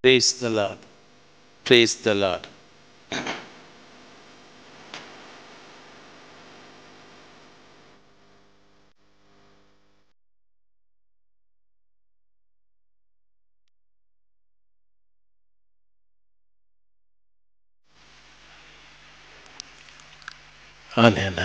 Praise the Lord. Praise the Lord. ఆనేనా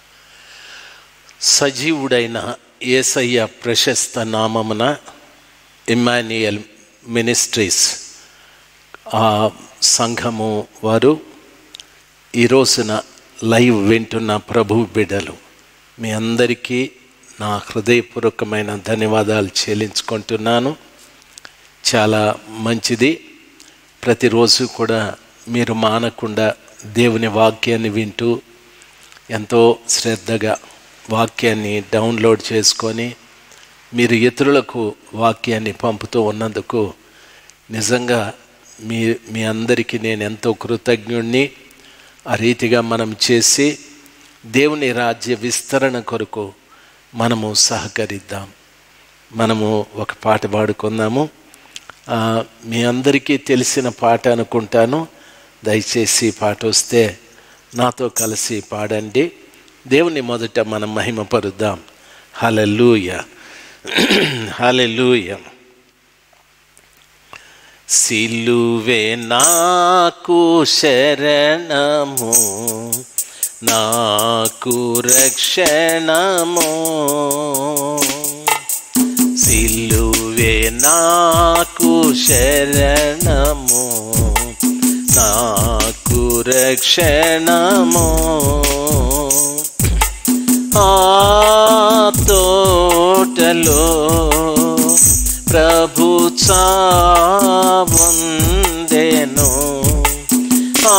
సజీవుడైన ఏసయ్య ప్రశస్త నామమున ఇమాన్యుయల్ మినిస్ట్రీస్ ఆ సంఘము వారు ఈ రోజున లైవ్ వింటున్న ప్రభు బిడ్డలు మీ అందరికీ నా హృదయపూర్వకమైన ధన్యవాదాలు చెల్లించుకుంటున్నాను చాలా మంచిది ప్రతిరోజు కూడా మీరు మానకుండా దేవుని వాక్యాన్ని వింటూ ఎంతో శ్రద్ధగా వాక్యాన్ని డౌన్లోడ్ చేసుకొని మీరు ఇతరులకు వాక్యాన్ని పంపుతూ ఉన్నందుకు నిజంగా మీ మీ అందరికీ నేను ఎంతో కృతజ్ఞుణ్ణి ఆ రీతిగా మనం చేసి దేవుని రాజ్య విస్తరణ కొరకు మనము సహకరిద్దాం మనము ఒక పాట పాడుకుందాము ఆ, మీ అందరికీ తెలిసిన పాట అనుకుంటాను దయచేసి ఈ పాట వస్తే నాతో కలిసి పాడండి దేవుని మొదట మనం మహిమపరుద్దాం హలెలూయ హలెలూయ సిలువే నాకు శరణము నాకు రక్షణము సిలువే నాకు శరణము నాకు రక్షణము ఆ తోటలో ప్రభు చావుందెను ఆ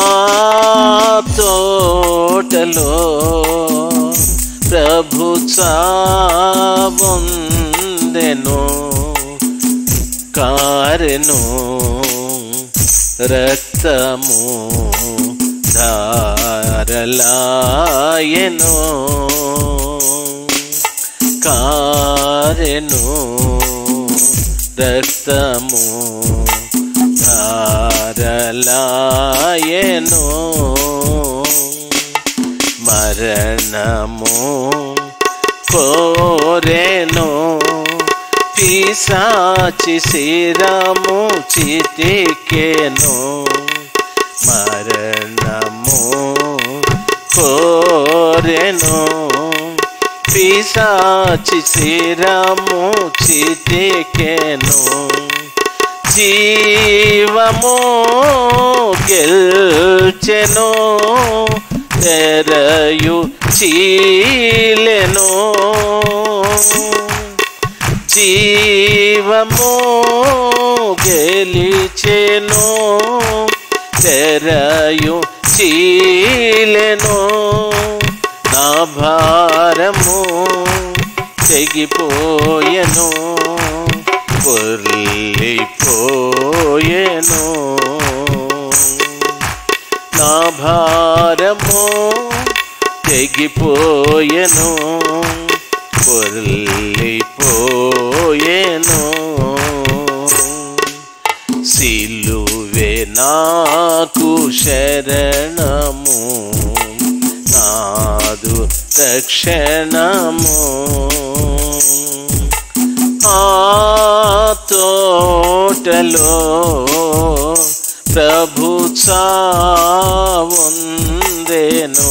తోటలో ప్రభు చావుందెను కారెను రక్తము ధారలాయను కారెను రక్తము ధారలాయను మరణము కోరెను పిశాచి శిరము చితికెను మరణము కోరెను పిశాచి శిరము చితికెను జీవము గెల్చెను తెరయు చీలెను జీవము గెలిచెను తెరయు చీలెను నా భారము తెగిపోయెను పొర్లిపోయెను నా భారము తెగిపోయెను పొర్లిపోయెను సిలువే నాకు శరణము నాదు రక్షణము ఆ తోటలో ప్రభు చావుందెను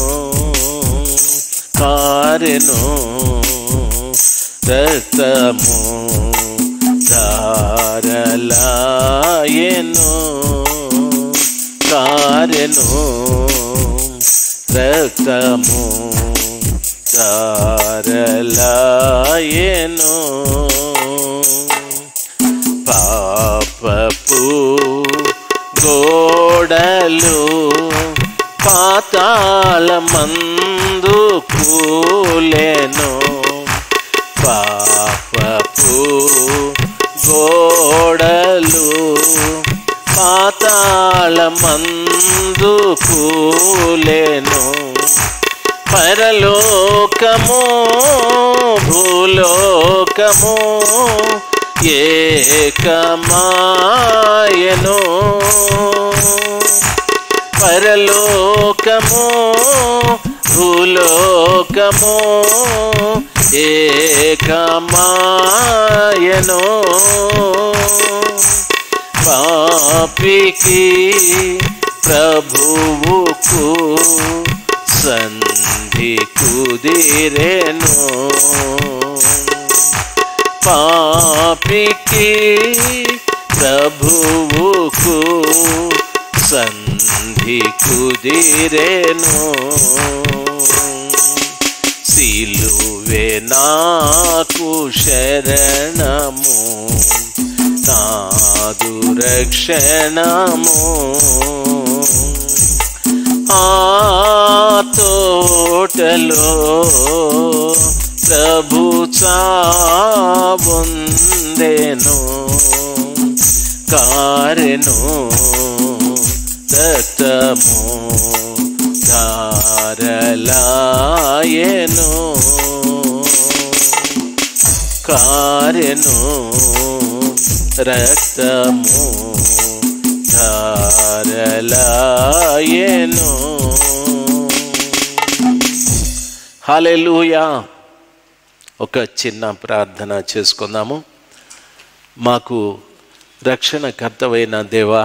కారెను రక్తము ధారలాయను కారెను రక్తము ధారలాయను పాపపు గోడలు పాతాళ మందు కూలెను పాపపు గోడలు పాతాళ మందు కూలెను పరలోకము భూలోకము ఏకమాయను పరలోకము భూలోకము ఏకమాయను పాపికి ప్రభువుకు సంధి కుదిరేను పాపికి ప్రభువుకు సంధి కుదిరేను సిలువే నాకు శరణము నాదు రక్షణము ఆ తోటలో ప్రభు చావుందెను కారెను రక్తము ధారలాయను కారెను రక్తము ధారలాయను హాలెలూయా ఒక చిన్న ప్రార్థన చేసుకుందాము మాకు రక్షణకర్తవైన దేవా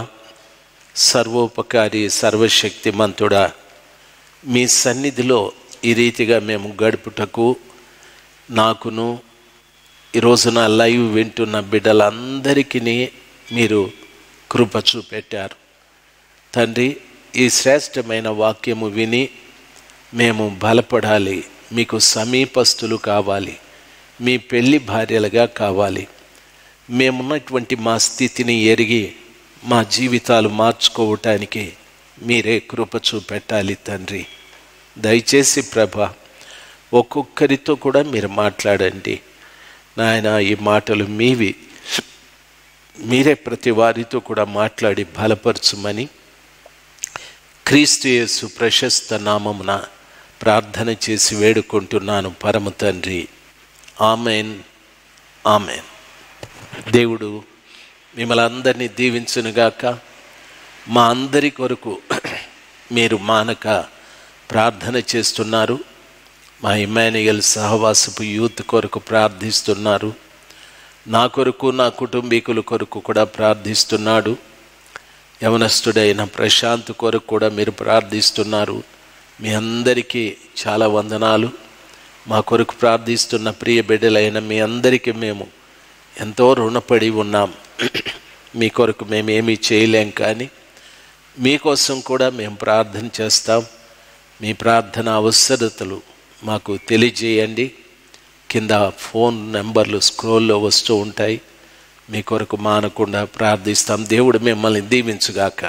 సర్వోపకారి సర్వశక్తిమంతుడా మీ సన్నిధిలో ఈ రీతిగా మేము గడుపుటకు నాకును ఈ రోజున లైవ్ వింటున్న బిడ్డలందరికీ మీరు కృప చూపెట్టారు తండ్రి ఈ శ్రేష్టమైన వాక్యము విని మేము బలపడాలి మీకు సమీపస్తులు కావాలి మీ పెళ్లి భార్యలుగా కావాలి మేమున్నటువంటి మా స్థితిని ఎరిగి మా జీవితాలు మార్చుకోవటానికి మీరే కృప చూపెట్టాలి తండ్రి దయచేసి ప్రభ ఒక్కొక్కరితో కూడా మీరు మాట్లాడండి నాయన ఈ మాటలు మీవి మీరే ప్రతి వారితో కూడా మాట్లాడి బలపరచుమని క్రీస్తు యేసు ప్రశస్త నామమున ప్రార్థన చేసి వేడుకుంటున్నాను పరమ తండ్రి ఆమెన్ ఆమెన్ దేవుడు మిమ్మల్ని అందరినీ దీవించునుగాక మా అందరి కొరకు మీరు మానక ప్రార్థన చేస్తున్నారు మా ఇమాన్యుయల్ సహవాసపు యూత్ కొరకు ప్రార్థిస్తున్నారు నా కొరకు నా కుటుంబీకుల కొరకు కూడా ప్రార్థిస్తున్నాడు యవనస్తుడైన ప్రశాంత్ కొరకు కూడా మీరు ప్రార్థిస్తున్నారు మీ అందరికీ చాలా వందనాలు మా కొరకు ప్రార్థిస్తున్న ప్రియ బిడ్డలైన మీ అందరికీ మేము ఎంతో రుణపడి ఉన్నాం మీ కొరకు మేము ఏమీ చేయలేం కానీ మీకోసం కూడా మేము ప్రార్థన చేస్తాం మీ ప్రార్థన అవసరతలు మాకు తెలియజేయండి కింద ఫోన్ నెంబర్లు స్క్రోల్లో వస్తూ ఉంటాయి మీ కొరకు మానకుండా ప్రార్థిస్తాం దేవుడు మిమ్మల్ని దీవించుగాక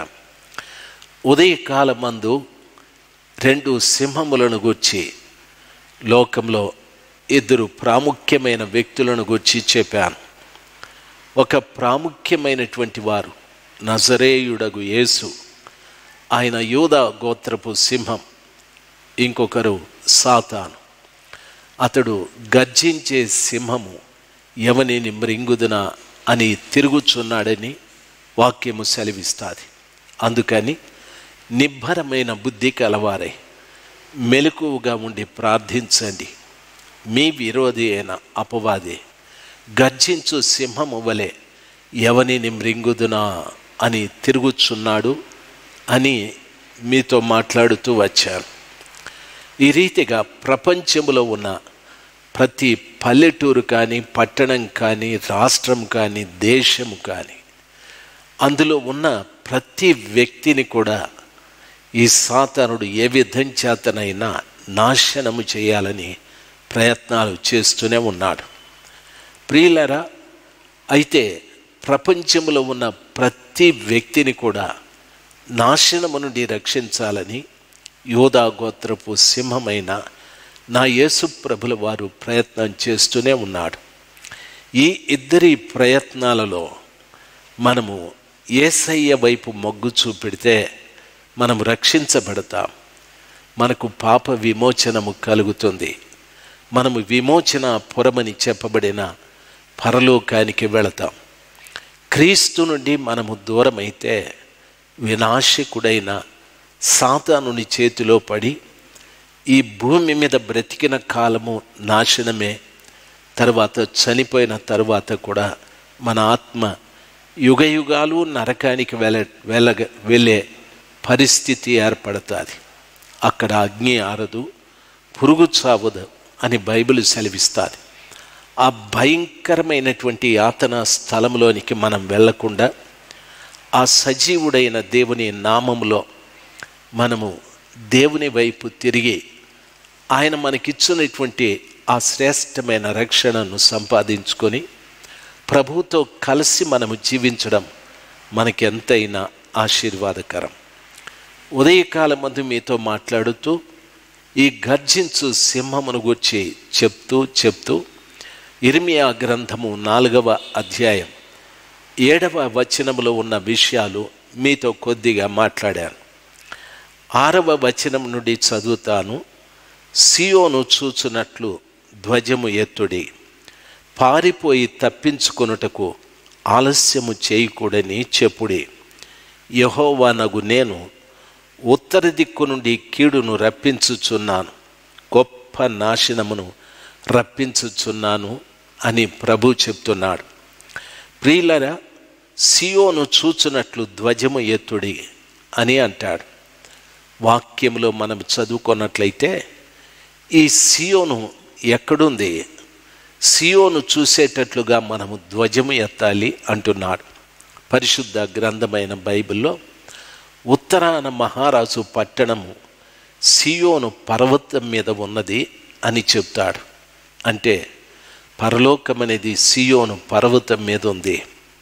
ఉదయకాలమందు రెండు సింహములను గూర్చి లోకంలో ఇద్దరు ప్రాముఖ్యమైన వ్యక్తులను గురించి చెప్పాను ఒక ప్రాముఖ్యమైనటువంటి వారు నజరేయుడగు యేసు ఆయన యూద గోత్రపు సింహం ఇంకొకరు సాతాను అతడు గర్జించే సింహము ఎవనిని మృంగుదున అని తిరుగుచున్నాడని వాక్యము సెలవిస్తుంది అందుకని నిబ్బరమైన బుద్ధి కలవారై మెలకువగా ఉండి ప్రార్థించండి మీ విరోధి అయిన అపవాది గర్జించు సింహము వలె ఎవనిని మృంగుదునా అని తిరుగుచున్నాడు అని మీతో మాట్లాడుతూ వచ్చాను ఈ రీతిగా ప్రపంచంలో ఉన్న ప్రతి పల్లెటూరు కానీ పట్టణం కానీ రాష్ట్రం కానీ దేశం కానీ అందులో ఉన్న ప్రతి వ్యక్తిని కూడా ఈ సాతానుడు ఏ విధం చేతనైనా నాశనము చేయాలని ప్రయత్నాలు చేస్తూనే ఉన్నాడు ప్రియులరా అయితే ప్రపంచంలో ఉన్న ప్రతి వ్యక్తిని కూడా నాశనము నుండి రక్షించాలని యోధా గోత్రపు సింహమైన నా యేసు ప్రభుల వారు ప్రయత్నం చేస్తూనే ఉన్నాడు ఈ ఇద్దరి ప్రయత్నాలలో మనము ఏసయ్య వైపు మొగ్గు చూపెడితే మనం రక్షించబడతాం మనకు పాప విమోచనము కలుగుతుంది మనము విమోచన పురమని చెప్పబడిన పరలోకానికి వెళతాం క్రీస్తు నుండి మనము దూరమైతే వినాశకుడైన సాతానుని చేతిలో పడి ఈ భూమి మీద బ్రతికిన కాలము నాశనమే తర్వాత చనిపోయిన తర్వాత కూడా మన ఆత్మ యుగ యుగాలు నరకానికి వెళ్ళ వెళ్ళగ వెళ్ళే పరిస్థితి ఏర్పడుతుంది అక్కడ అగ్ని ఆరదు పురుగు చావదు అని బైబిల్ సెలవిస్తుంది ఆ భయంకరమైనటువంటి యాతన స్థలంలోనికి మనం వెళ్లకుండా ఆ సజీవుడైన దేవుని నామములో మనము దేవుని వైపు తిరిగి ఆయన మనకిచ్చినటువంటి ఆ శ్రేష్టమైన రక్షణను సంపాదించుకొని ప్రభువుతో కలిసి మనము జీవించడం మనకి ఎంతైనా ఆశీర్వాదకరం ఉదయకాలం మందు మీతో మాట్లాడుతూ ఈ గర్జించు సింహమును గురించి చెప్తూ చెప్తూ ఇర్మియా గ్రంథము నాలుగవ అధ్యాయం ఏడవ వచనములో ఉన్న విషయాలు మీతో కొద్దిగా మాట్లాడాను ఆరవ వచనం నుండి చదువుతాను సియోను చూచున్నట్లు ధ్వజము ఎత్తుడి పారిపోయి తప్పించుకొనుటకు ఆలస్యము చేయకూడని చెప్పుడి యహోవానగు నేను ఉత్తర దిక్కు నుండి కీడును రప్పించుచున్నాను గొప్ప నాశనమును రప్పించుచున్నాను అని ప్రభు చెప్తున్నాడు ప్రియులరా సియోను చూచున్నట్లు ధ్వజము ఎత్తుడి అని అంటాడు వాక్యంలో మనం చదువుకున్నట్లయితే ఈ సియోను ఎక్కడుంది సియోను చూసేటట్లుగా మనము ధ్వజము ఎత్తాలి అంటున్నాడు పరిశుద్ధ గ్రంథమైన బైబిల్లో ఉత్తరాన మహారాజు పట్టణము సియోను పర్వతం మీద ఉన్నది అని చెప్తాడు అంటే పరలోకం అనేది సియోను పర్వతం మీద ఉంది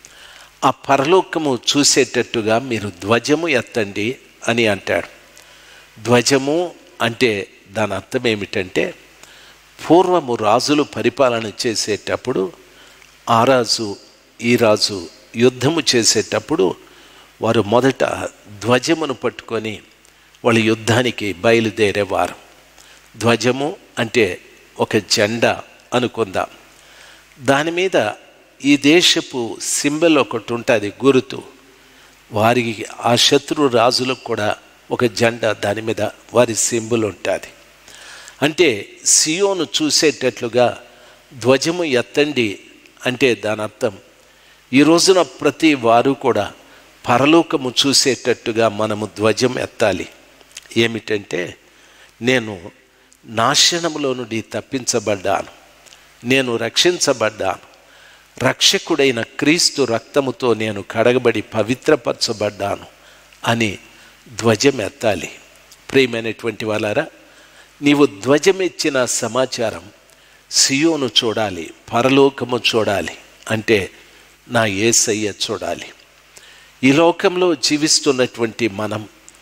ఆ పరలోకము చూసేటట్టుగా మీరు ధ్వజము ఎత్తండి అని అంటాడు ధ్వజము అంటే దాని అర్థం ఏమిటంటే పూర్వము రాజులు పరిపాలన చేసేటప్పుడు ఆ రాజు ఈ రాజు యుద్ధము చేసేటప్పుడు వారు మొదట ధ్వజమును పట్టుకొని వాళ్ళు యుద్ధానికి బయలుదేరేవారు ధ్వజము అంటే ఒక జెండా అనుకుందాం దాని మీద ఈ దేశపు సింబల్ ఒకటి ఉంటుంది గురుతు వారికి ఆ శత్రు రాజులకు కూడా ఒక జెండా దాని మీద వారి సింబల్ ఉంటుంది అంటే సియోను చూసేటట్లుగా ధ్వజము ఎత్తండి అంటే దాని అర్థం ఈ రోజున ప్రతి వారు కూడా పరలోకము చూసేటట్టుగా మనము ధ్వజం ఎత్తాలి ఏమిటంటే నేను నాశనములో నుండి తప్పించబడ్డాను నేను రక్షించబడ్డాను రక్షకుడైన క్రీస్తు రక్తముతో నేను కడగబడి పవిత్రపరచబడ్డాను అని ధ్వజం ఎత్తాలి ప్రియమైనటువంటి వాళ్ళారా నీవు ధ్వజమెచ్చిన సమాచారం సియోను చూడాలి పరలోకము చూడాలి అంటే నా ఏసయ్య చూడాలి ఈ లోకంలో జీవిస్తున్నటువంటి మనం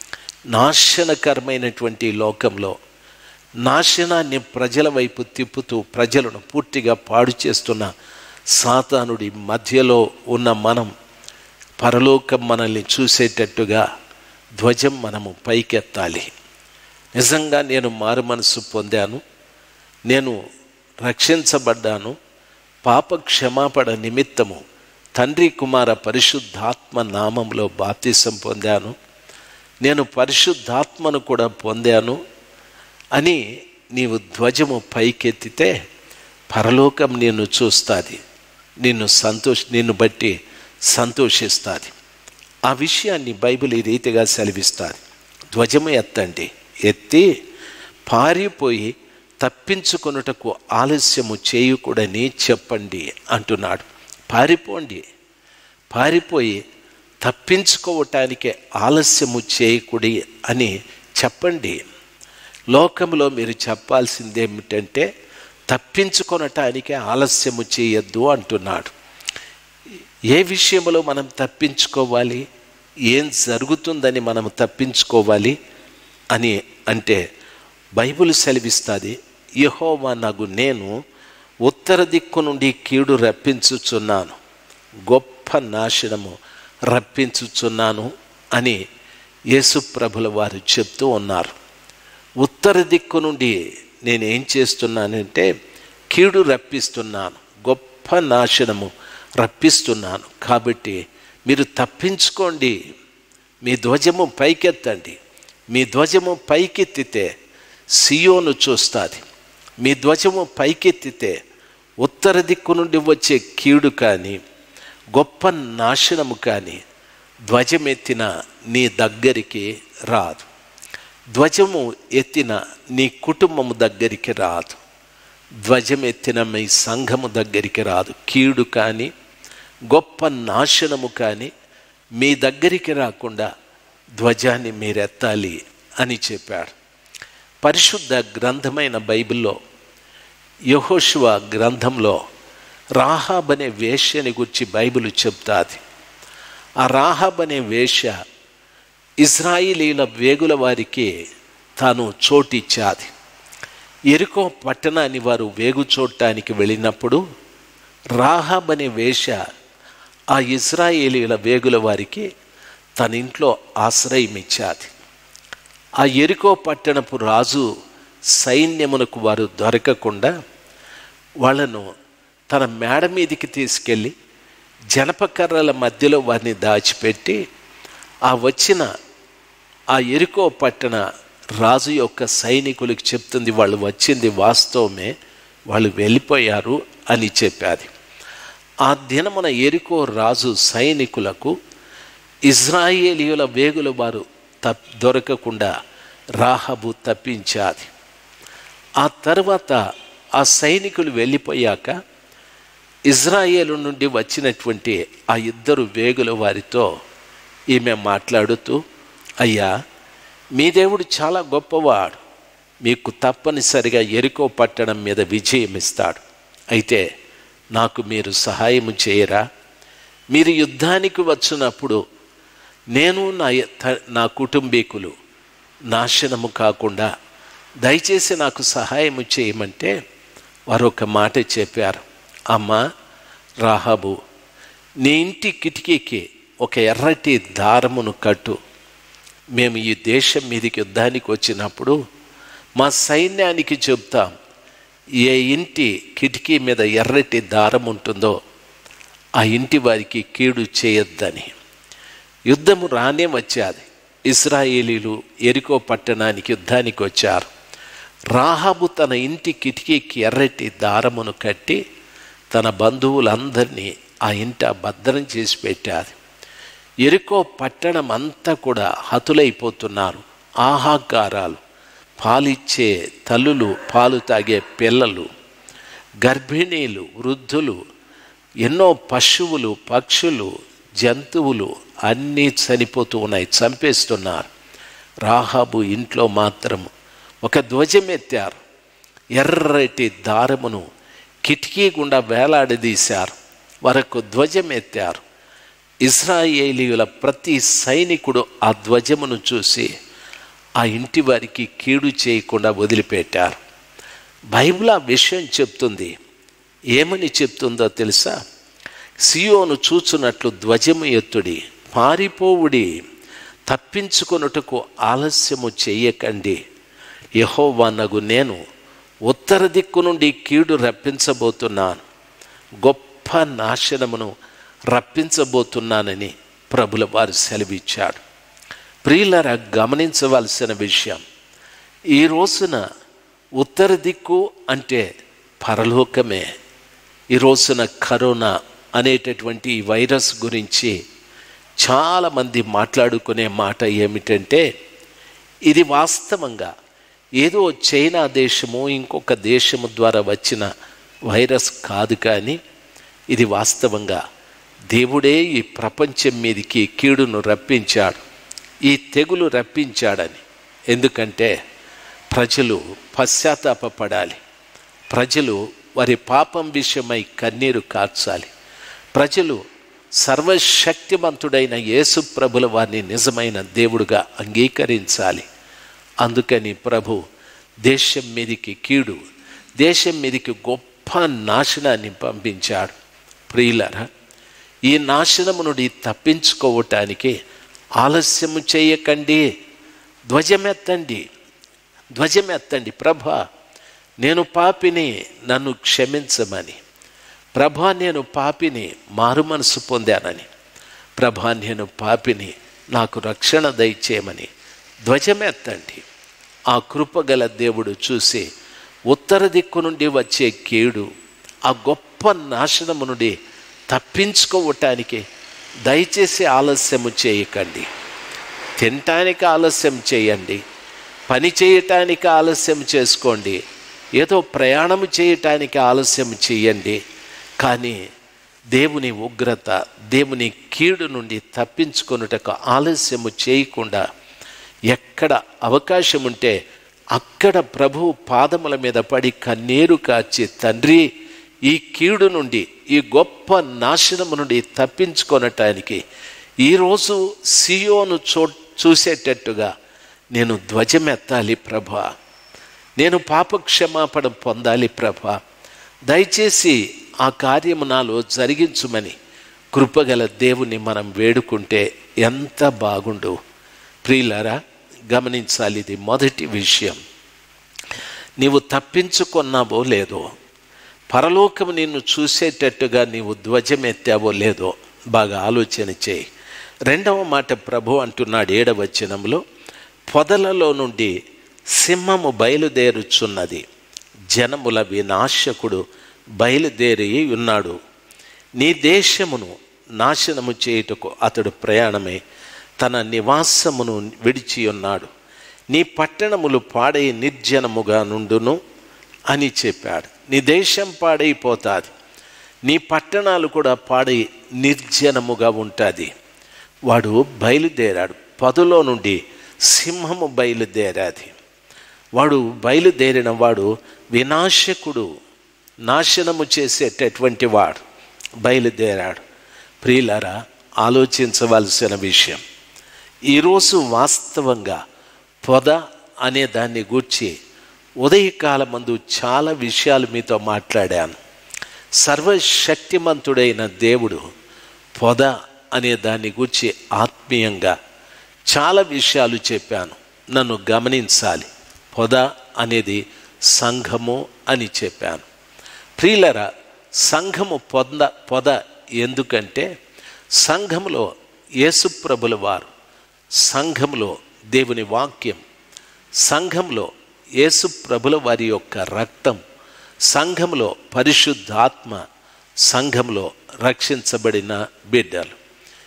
నాశనకరమైనటువంటి లోకంలో నాశనాన్ని ప్రజల వైపు తిప్పుతూ ప్రజలను పూర్తిగా పాడు చేస్తున్న సాతానుడి మధ్యలో ఉన్న మనం పరలోకం మనల్ని చూసేటట్టుగా ధ్వజం మనము పైకెత్తాలి నిజంగా నేను మారు మనసు పొందాను నేను రక్షించబడ్డాను పాప క్షమాపణ నిమిత్తము తండ్రి కుమార పరిశుద్ధాత్మ నామంలో బాప్తిసం పొందాను నేను పరిశుద్ధాత్మను కూడా పొందాను అని నీవు ధ్వజము పైకెత్తితే పరలోకం నిన్ను చూస్తుంది నిన్ను సంతోష నిన్ను బట్టి సంతోషిస్తుంది ఆ విషయాన్ని బైబిల్ ఈ రీతిగా సెలవిస్తుంది ధ్వజము ఎత్తండి ఎత్తి పారిపోయి తప్పించుకొనుటకు ఆలస్యము చేయకూడని చెప్పండి అంటున్నాడు పారిపోండి పారిపోయి తప్పించుకోవటానికి ఆలస్యము చేయకూడి అని చెప్పండి లోకంలో మీరు చెప్పాల్సింది ఏమిటంటే తప్పించుకొనటానికి ఆలస్యము చేయొద్దు అంటున్నాడు ఏ విషయంలో మనం తప్పించుకోవాలి ఏం జరుగుతుందని మనం తప్పించుకోవాలి అని అంటే బైబిల్ సెలవిస్తుంది యహోవా నాకు నేను ఉత్తర దిక్కు నుండి కీడు రప్పించుచున్నాను గొప్ప నాశనము రప్పించుచున్నాను అని యేసుప్రభుల వారు చెప్తూ ఉన్నారు ఉత్తర దిక్కు నుండి నేను ఏం చేస్తున్నానంటే కీడు రప్పిస్తున్నాను గొప్ప గొప్ప నాశనము రప్పిస్తున్నాను కాబట్టి మీరు తప్పించుకోండి మీ ధ్వజము పైకెత్తండి మీ ధ్వజము పైకెత్తితే సియోను చూస్తుంది మీ ధ్వజము పైకెత్తితే ఉత్తర దిక్కు నుండి వచ్చే కీడు కానీ గొప్ప నాశనము కానీ ధ్వజమెత్తిన నీ దగ్గరికి రాదు ధ్వజము ఎత్తిన నీ కుటుంబము దగ్గరికి రాదు ధ్వజం ఎత్తిన మీ సంఘము దగ్గరికి రాదు కీడు కానీ గొప్ప నాశనము కానీ మీ దగ్గరికి రాకుండా ధ్వజాన్ని మీరెత్తాలి అని చెప్పాడు పరిశుద్ధ గ్రంథమైన బైబిల్లో యహోశువ గ్రంథంలో రాహాబ్ అనే వేష్యని గురించి బైబిల్ చెప్తాది ఆ రాహాబ్ అనే వేష్య ఇజ్రాయిలీల వేగుల వారికి తాను చోటిచ్చాది ఎరుకో పట్టణాన్ని వారు వేగు చూడటానికి వెళ్ళినప్పుడు రాహాబ్ అనే వేష ఆ ఇజ్రాయేలీల వేగుల వారికి తన ఇంట్లో ఆశ్రయం ఇచ్చాది ఆ ఎరుకో పట్టణపు రాజు సైన్యమునకు వారు దొరకకుండా వాళ్ళను తన మేడ మీదికి తీసుకెళ్ళి జనపకర్రల మధ్యలో వారిని దాచిపెట్టి ఆ వచ్చిన ఆ ఎరుకో పట్టణ రాజు యొక్క సైనికులకు చెప్తుంది వాళ్ళు వచ్చింది వాస్తవమే వాళ్ళు వెళ్ళిపోయారు అని చెప్పాది ఆ దినమున ఎరుకో రాజు సైనికులకు ఇజ్రాయేలీయుల వేగుల వారు తప్ దొరకకుండా రాహబు తప్పించాది ఆ తర్వాత ఆ సైనికులు వెళ్ళిపోయాక ఇజ్రాయేలు నుండి వచ్చినటువంటి ఆ ఇద్దరు వేగుల వారితో ఈమె మాట్లాడుతూ అయ్యా మీ దేవుడు చాలా గొప్పవాడు మీకు తప్పనిసరిగా ఎరుకో పట్టణం మీద విజయం ఇస్తాడు అయితే నాకు మీరు సహాయము చేయరా మీరు యుద్ధానికి వచ్చినప్పుడు నేను నా నా కుటుంబీకులు నాశనము కాకుండా దయచేసి నాకు సహాయము చేయమంటే వారు ఒక మాట చెప్పారు అమ్మా రాహాబు నీ ఇంటి కిటికీకి ఒక ఎర్రటి దారమును కట్టు మేము ఈ దేశం మీదకి యుద్ధానికి వచ్చినప్పుడు మా సైన్యానికి చెప్తాం ఏ ఇంటి కిటికీ మీద ఎర్రటి దారం ఉంటుందో ఆ ఇంటి వారికి కీడు చేయొద్దని యుద్ధము రానే వచ్చాది ఇస్రాయేలీలు ఎరికో పట్టణానికి యుద్ధానికి వచ్చారు రాహాబు తన ఇంటి కిటికీకి ఎర్రటి దారమును కట్టి తన బంధువులందరినీ ఆ ఇంట భద్రం చేసి పెట్టారు ఎరుకో పట్టణం అంతా కూడా హతులైపోతున్నారు ఆహాకారాలు పాలిచ్చే తల్లులు పాలు తాగే పిల్లలు గర్భిణీలు వృద్ధులు ఎన్నో పశువులు పక్షులు జంతువులు అన్నీ చనిపోతూ ఉన్నాయి చంపేస్తున్నారు రాహాబు ఇంట్లో మాత్రం ఒక ధ్వజం ఎత్తారు ఎర్రటి దారమును కిటికీ గుండా వేలాడదీశారు వరకు ధ్వజం ఎత్తారు ఇస్రాయేలీయుల ప్రతి సైనికుడు ఆ ధ్వజమును చూసి ఆ ఇంటి వారికి కీడు చేయకుండా వదిలిపెట్టారు బైబిల్ ఆ విషయం చెప్తుంది ఏమని చెప్తుందో తెలుసా సియోను చూచున్నట్లు ధ్వజము ఎత్తుడి పారిపోవుడి తప్పించుకొనుటకు ఆలస్యము చెయ్యకండి యహోవానగు నేను ఉత్తర దిక్కు నుండి కీడు రప్పించబోతున్నాను గొప్ప నాశనమును రప్పించబోతున్నానని ప్రభుల వారు సెలవిచ్చాడు ప్రియులరా గమనించవలసిన విషయం ఈ రోజున ఉత్తర దిక్కు అంటే పరలోకమే ఈ రోజున కరోనా అనేటటువంటి ఈ వైరస్ గురించి చాలామంది మాట్లాడుకునే మాట ఏమిటంటే ఇది వాస్తవంగా ఏదో చైనా దేశము ఇంకొక దేశము ద్వారా వచ్చిన వైరస్ కాదు కానీ ఇది వాస్తవంగా దేవుడే ఈ ప్రపంచం మీదకి కీడును రప్పించాడు ఈ తెగులు రప్పించాడని ఎందుకంటే ప్రజలు పశ్చాత్తాపడాలి ప్రజలు వారి పాపం విషయమై కన్నీరు కార్చాలి ప్రజలు సర్వశక్తిమంతుడైన యేసు ప్రభుల వారిని నిజమైన దేవుడుగా అంగీకరించాలి అందుకని ప్రభు దేశం మీదికి కీడు దేశం మీదికి గొప్ప నాశనాన్ని పంపించాడు ప్రియులరా ఈ నాశనము నుండి తప్పించుకోవటానికి ఆలస్యము చేయకండి ధ్వజమెత్తండి ధ్వజమెత్తండి ప్రభ నేను పాపిని నన్ను క్షమించమని ప్రభా నేను పాపిని మారు మనసు పొందానని ప్రభా నేను పాపిని నాకు రక్షణ దయచేయమని ధ్వజమెత్తండి ఆ కృపగల దేవుడు చూసి ఉత్తర దిక్కు నుండి వచ్చే కీడు ఆ గొప్ప నాశనము నుండి తప్పించుకోవటానికి దయచేసి ఆలస్యము చేయకండి తినటానికి ఆలస్యం చేయండి పని చేయటానికి ఆలస్యం చేసుకోండి ఏదో ప్రయాణం చేయటానికి ఆలస్యం చేయండి కానీ దేవుని ఉగ్రత దేవుని కీడు నుండి తప్పించుకొనుటకు ఆలస్యము చేయకుండా ఎక్కడ అవకాశం ఉంటే అక్కడ ప్రభు పాదముల మీద పడి కన్నీరు కాచి తండ్రి ఈ కీడు నుండి ఈ గొప్ప నాశనము నుండి తప్పించుకొనటానికి ఈరోజు సియోను చూ చూసేటట్టుగా నేను ధ్వజమెత్తాలి ప్రభా నేను పాపక్షమాపణ పొందాలి ప్రభా దయచేసి ఆ కార్యము నాలో జరిగించుమని కృపగల దేవుని మనం వేడుకుంటే ఎంత బాగుండు ప్రియులారా గమనించాలి ఇది మొదటి విషయం నీవు తప్పించుకున్నావో లేదో పరలోకము నిన్ను చూసేటట్టుగా నీవు ధ్వజమెత్తావో లేదో బాగా ఆలోచన చేయి రెండవ మాట ప్రభు అంటున్నాడు ఏడవచనంలో పొదలలో నుండి సింహము బయలుదేరుచున్నది జనముల వినాశకుడు బయలుదేరి ఉన్నాడు నీ దేశమును నాశనము చేయుటకు అతడు ప్రయాణమై తన నివాసమును విడిచి ఉన్నాడు నీ పట్టణములు పాడై నిర్జనముగా నుండును అని చెప్పాడు నీ దేశం పాడైపోతుంది నీ పట్టణాలు కూడా పాడై నిర్జనముగా ఉంటుంది వాడు బయలుదేరాడు పదులో నుండి సింహము బయలుదేరాది వాడు బయలుదేరిన వాడు వినాశకుడు నాశనము చేసేటటువంటి వాడు బయలుదేరాడు ప్రియులరా ఆలోచించవలసిన విషయం ఈరోజు వాస్తవంగా పొద అనే దాన్ని గూర్చి ఉదయకాలమందు చాలా విషయాలు మీతో మాట్లాడాను సర్వశక్తిమంతుడైన దేవుడు పొద అనే దాన్ని గూర్చి ఆత్మీయంగా చాలా విషయాలు చెప్పాను నన్ను గమనించాలి పొద అనేది సంఘము అని చెప్పాను ప్రియులర సంఘము పొంద పొద ఎందుకంటే సంఘములో యేసుప్రభుల వారు సంఘములో దేవుని వాక్యం సంఘంలో యేసు ప్రభుల వారి యొక్క రక్తం సంఘంలో పరిశుద్ధాత్మ సంఘంలో రక్షించబడిన బిడ్డలు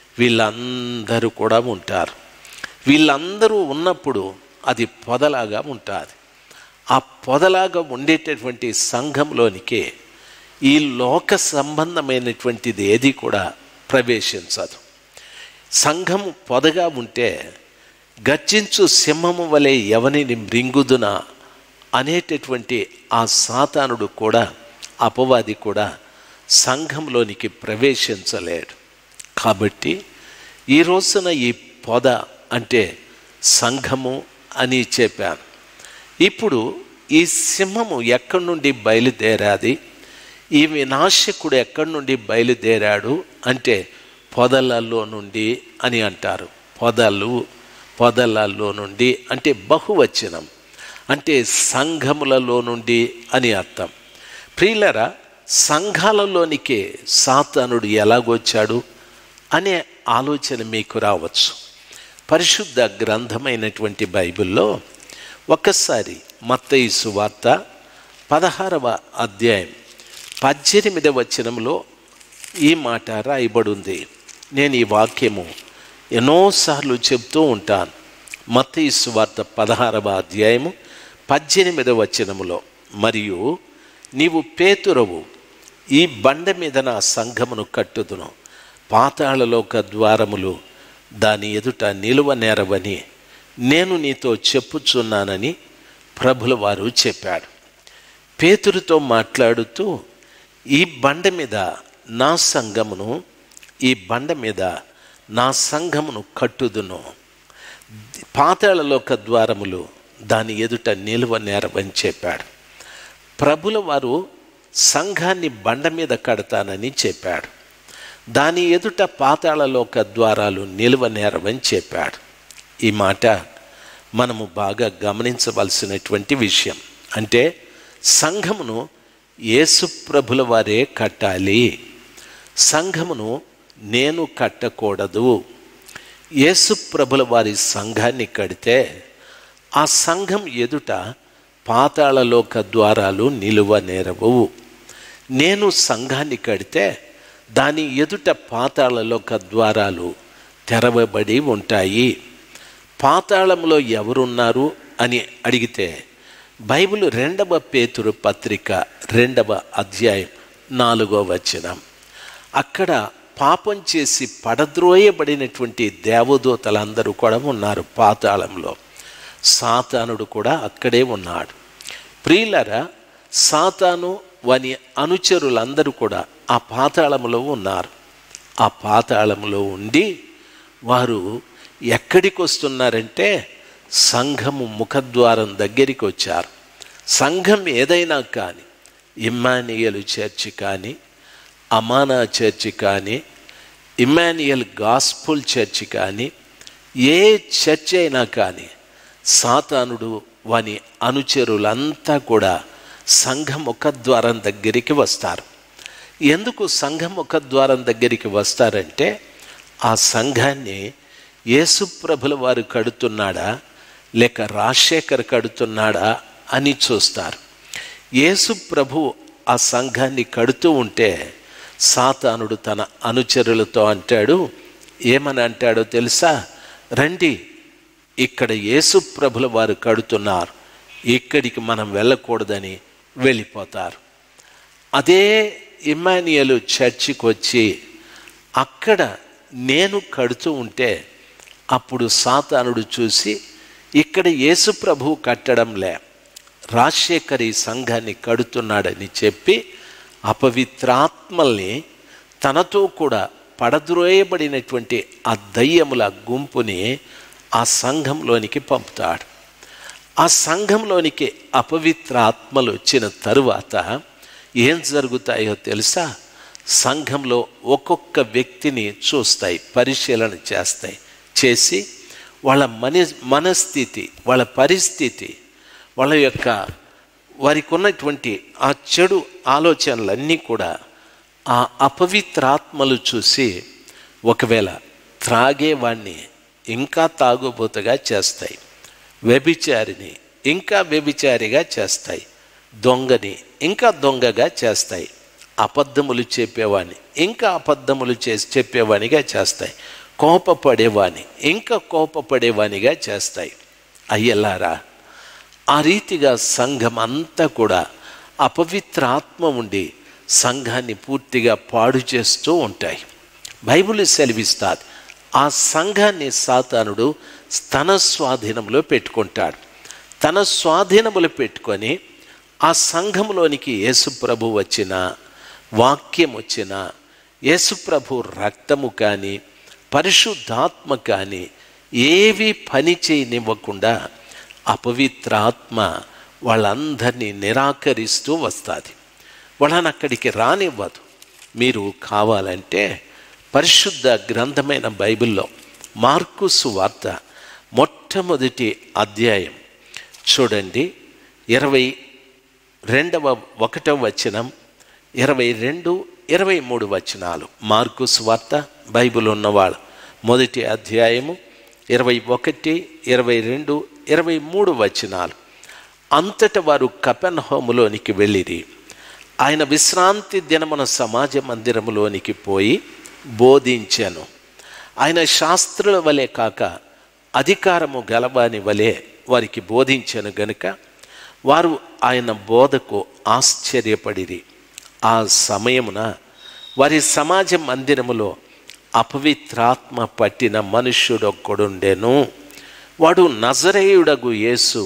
వీళ్ళందరూ కూడా ఉంటారు వీళ్ళందరూ ఉన్నప్పుడు అది పొదలాగా ఉంటుంది ఆ పొదలాగా ఉండేటటువంటి సంఘంలోనికే ఈ లోక సంబంధమైనటువంటిది ఏది కూడా ప్రవేశించదు సంఘం పొదగా ఉంటే గర్జించు సింహము వలె ఎవనిని మృంగుదునా అనేటటువంటి ఆ సాతానుడు కూడా అపవాది కూడా సంఘంలోనికి ప్రవేశించలేడు కాబట్టి ఈ రోజున ఈ పొద అంటే సంఘము అని చెప్పాను ఇప్పుడు ఈ సింహము ఎక్కడి నుండి బయలుదేరాది ఈ వినాశకుడు ఎక్కడి నుండి బయలుదేరాడు అంటే పొదలలో నుండి అని అంటారు పొదలు పొదలలో నుండి అంటే బహువచనం అంటే సంఘములలో నుండి అని అర్థం ప్రియులరా సంఘాలలోనికే సాతానుడు ఎలాగొచ్చాడు అనే ఆలోచన మీకు రావచ్చు పరిశుద్ధ గ్రంథమైనటువంటి బైబిల్లో ఒక్కసారి మత్తయి సువార్త పదహారవ అధ్యాయం పద్దెనిమిదవ వచనంలో ఈ మాట రాయబడింది నేను ఈ వాక్యము ఎన్నోసార్లు చెప్తూ ఉంటాను మత్తయి సువార్త పదహారవ అధ్యాయము పద్దెనిమిదవ వచనములో మరియు నీవు పేతురవు ఈ బండ మీద నా సంఘమును కట్టుదును పాతాళలోక ద్వారములు దాని ఎదుట నిలువ నేరవని నేను నీతో చెప్పుచున్నానని ప్రభుల వారు చెప్పాడు పేతురుతో మాట్లాడుతూ ఈ బండ మీద నా సంఘమును ఈ బండ మీద నా సంఘమును కట్టుదును పాతాళలోక ద్వారములు దాని ఎదుట నిలువ నేరవని చెప్పాడు ప్రభుల వారు సంఘాన్ని బండ మీద కడతానని చెప్పాడు దాని ఎదుట పాతాళలోక ద్వారాలు నిలువ నేరవని చెప్పాడు ఈ మాట మనము బాగా గమనించవలసినటువంటి విషయం అంటే సంఘమును యేసుప్రభుల వారే కట్టాలి సంఘమును నేను కట్టకూడదు యేసుప్రభుల వారి సంఘాన్ని కడితే ఆ సంఘం ఎదుట పాతాళలోక ద్వారాలు నిలువ నేరవు నేను సంఘాన్ని కడితే దాని ఎదుట పాతాళలోక ద్వారాలు తెరవబడి ఉంటాయి పాతాళంలో ఎవరున్నారు అని అడిగితే బైబిల్ రెండవ పేతురు పత్రిక రెండవ అధ్యాయం నాలుగో వచనం అక్కడ పాపం చేసి పడద్రోయబడినటువంటి దేవదూతలందరూ కూడా ఉన్నారు పాతాళంలో సాతానుడు కూడా అక్కడే ఉన్నాడు ప్రియులరా సాతాను వాని అనుచరులందరూ కూడా ఆ పాతాళంలో ఉన్నారు ఆ పాతాళంలో ఉండి వారు ఎక్కడికి వస్తున్నారంటే సంఘము ముఖద్వారం దగ్గరికి వచ్చారు సంఘం ఏదైనా కానీ ఇమ్మానియలు చర్చి కానీ అమానా చర్చి కానీ ఇమ్మానియల్ గాస్పుల్ చర్చి కానీ ఏ చర్చ్ అయినా కానీ సాతానుడు వాని అనుచరులంతా కూడా సంఘ ముఖద్వారం దగ్గరికి వస్తారు ఎందుకు సంఘ ముఖద్వారం దగ్గరికి వస్తారంటే ఆ సంఘాన్ని యేసుప్రభుల వారు కడుతున్నాడా లేక రాజశేఖర్ కడుతున్నాడా అని చూస్తారు యేసు ప్రభు ఆ సంఘాన్ని కడుతూ ఉంటే సాతానుడు తన అనుచరులతో అంటాడు ఏమని అంటాడో తెలుసా రండి ఇక్కడ యేసు ప్రభుల వారు కడుతున్నారు ఇక్కడికి మనం వెళ్ళకూడదని వెళ్ళిపోతారు అదే ఇమానియలు చర్చికి వచ్చి అక్కడ నేను కడుతూ ఉంటే అప్పుడు సాతానుడు చూసి ఇక్కడ యేసు ప్రభు కట్టడంలే రాజశేఖర్ ఈ సంఘాన్ని కడుతున్నాడని చెప్పి అపవిత్రాత్మల్ని తనతో కూడా పడద్రోయబడినటువంటి ఆ దయ్యముల గుంపుని ఆ సంఘంలోనికి పంపుతాడు ఆ సంఘంలోనికి అపవిత్ర ఆత్మలు వచ్చిన తరువాత ఏం జరుగుతాయో తెలుసా సంఘంలో ఒక్కొక్క వ్యక్తిని చూస్తాయి పరిశీలన చేస్తాయి చేసి వాళ్ళ మన మనస్థితి వాళ్ళ పరిస్థితి వాళ్ళ యొక్క వారికి ఉన్నటువంటి ఆ చెడు ఆలోచనలన్నీ కూడా ఆ అపవిత్రాత్మలు చూసి ఒకవేళ త్రాగేవాణ్ణి ఇంకా తాగుబోతుగా చేస్తాయి వ్యభిచారిని ఇంకా వ్యభిచారిగా చేస్తాయి దొంగని ఇంకా దొంగగా చేస్తాయి అబద్ధములు చెప్పేవాడిని ఇంకా అబద్ధములు చేసి చెప్పేవానిగా చేస్తాయి కోపపడేవాని ఇంకా కోపపడేవానిగా చేస్తాయి అయ్యలారా ఆ రీతిగా సంఘం అంతా కూడా అపవిత్ర ఆత్మ ఉండి సంఘాన్ని పూర్తిగా పాడు చేస్తూ ఉంటాయి బైబిల్ సెలవిస్తాది ఆ సంఘాన్ని సాతానుడు తన స్వాధీనంలో పెట్టుకుంటాడు తన స్వాధీనములు పెట్టుకొని ఆ సంఘంలోనికి యేసుప్రభు వచ్చిన వాక్యం వచ్చిన యేసుప్రభు రక్తము కానీ పరిశుద్ధాత్మ కానీ ఏవి పని చేయనివ్వకుండా అపవిత్ర ఆత్మ వాళ్ళందరినీ నిరాకరిస్తూ వస్తుంది వాళ్ళని అక్కడికి రానివ్వదు మీరు కావాలంటే పరిశుద్ధ గ్రంథమైన బైబిల్లో మార్కుసు వార్త మొట్టమొదటి అధ్యాయం చూడండి ఇరవై రెండవ ఒకటవ వచనం ఇరవై రెండు ఇరవై మూడు వచనాలు మార్కుసు వార్త బైబిల్ ఉన్నవాళ్ళు మొదటి అధ్యాయము ఇరవై ఒకటి ఇరవై రెండు ఇరవై మూడు వచనాలు అంతట వారు కపెన్ హోములోనికి వెళ్ళిరి ఆయన విశ్రాంతి దినమున సమాజ మందిరములోనికి పోయి బోధించాను ఆయన శాస్త్రుల వలె కాక అధికారము గలవాని వలె వారికి బోధించాను గనుక వారు ఆయన బోధకు ఆశ్చర్యపడిరి ఆ సమయమున వారి సమాజ మందిరములో అపవిత్రాత్మ పట్టిన మనుష్యుడొక్కడుండెను వాడు నజరేయుడగు యేసు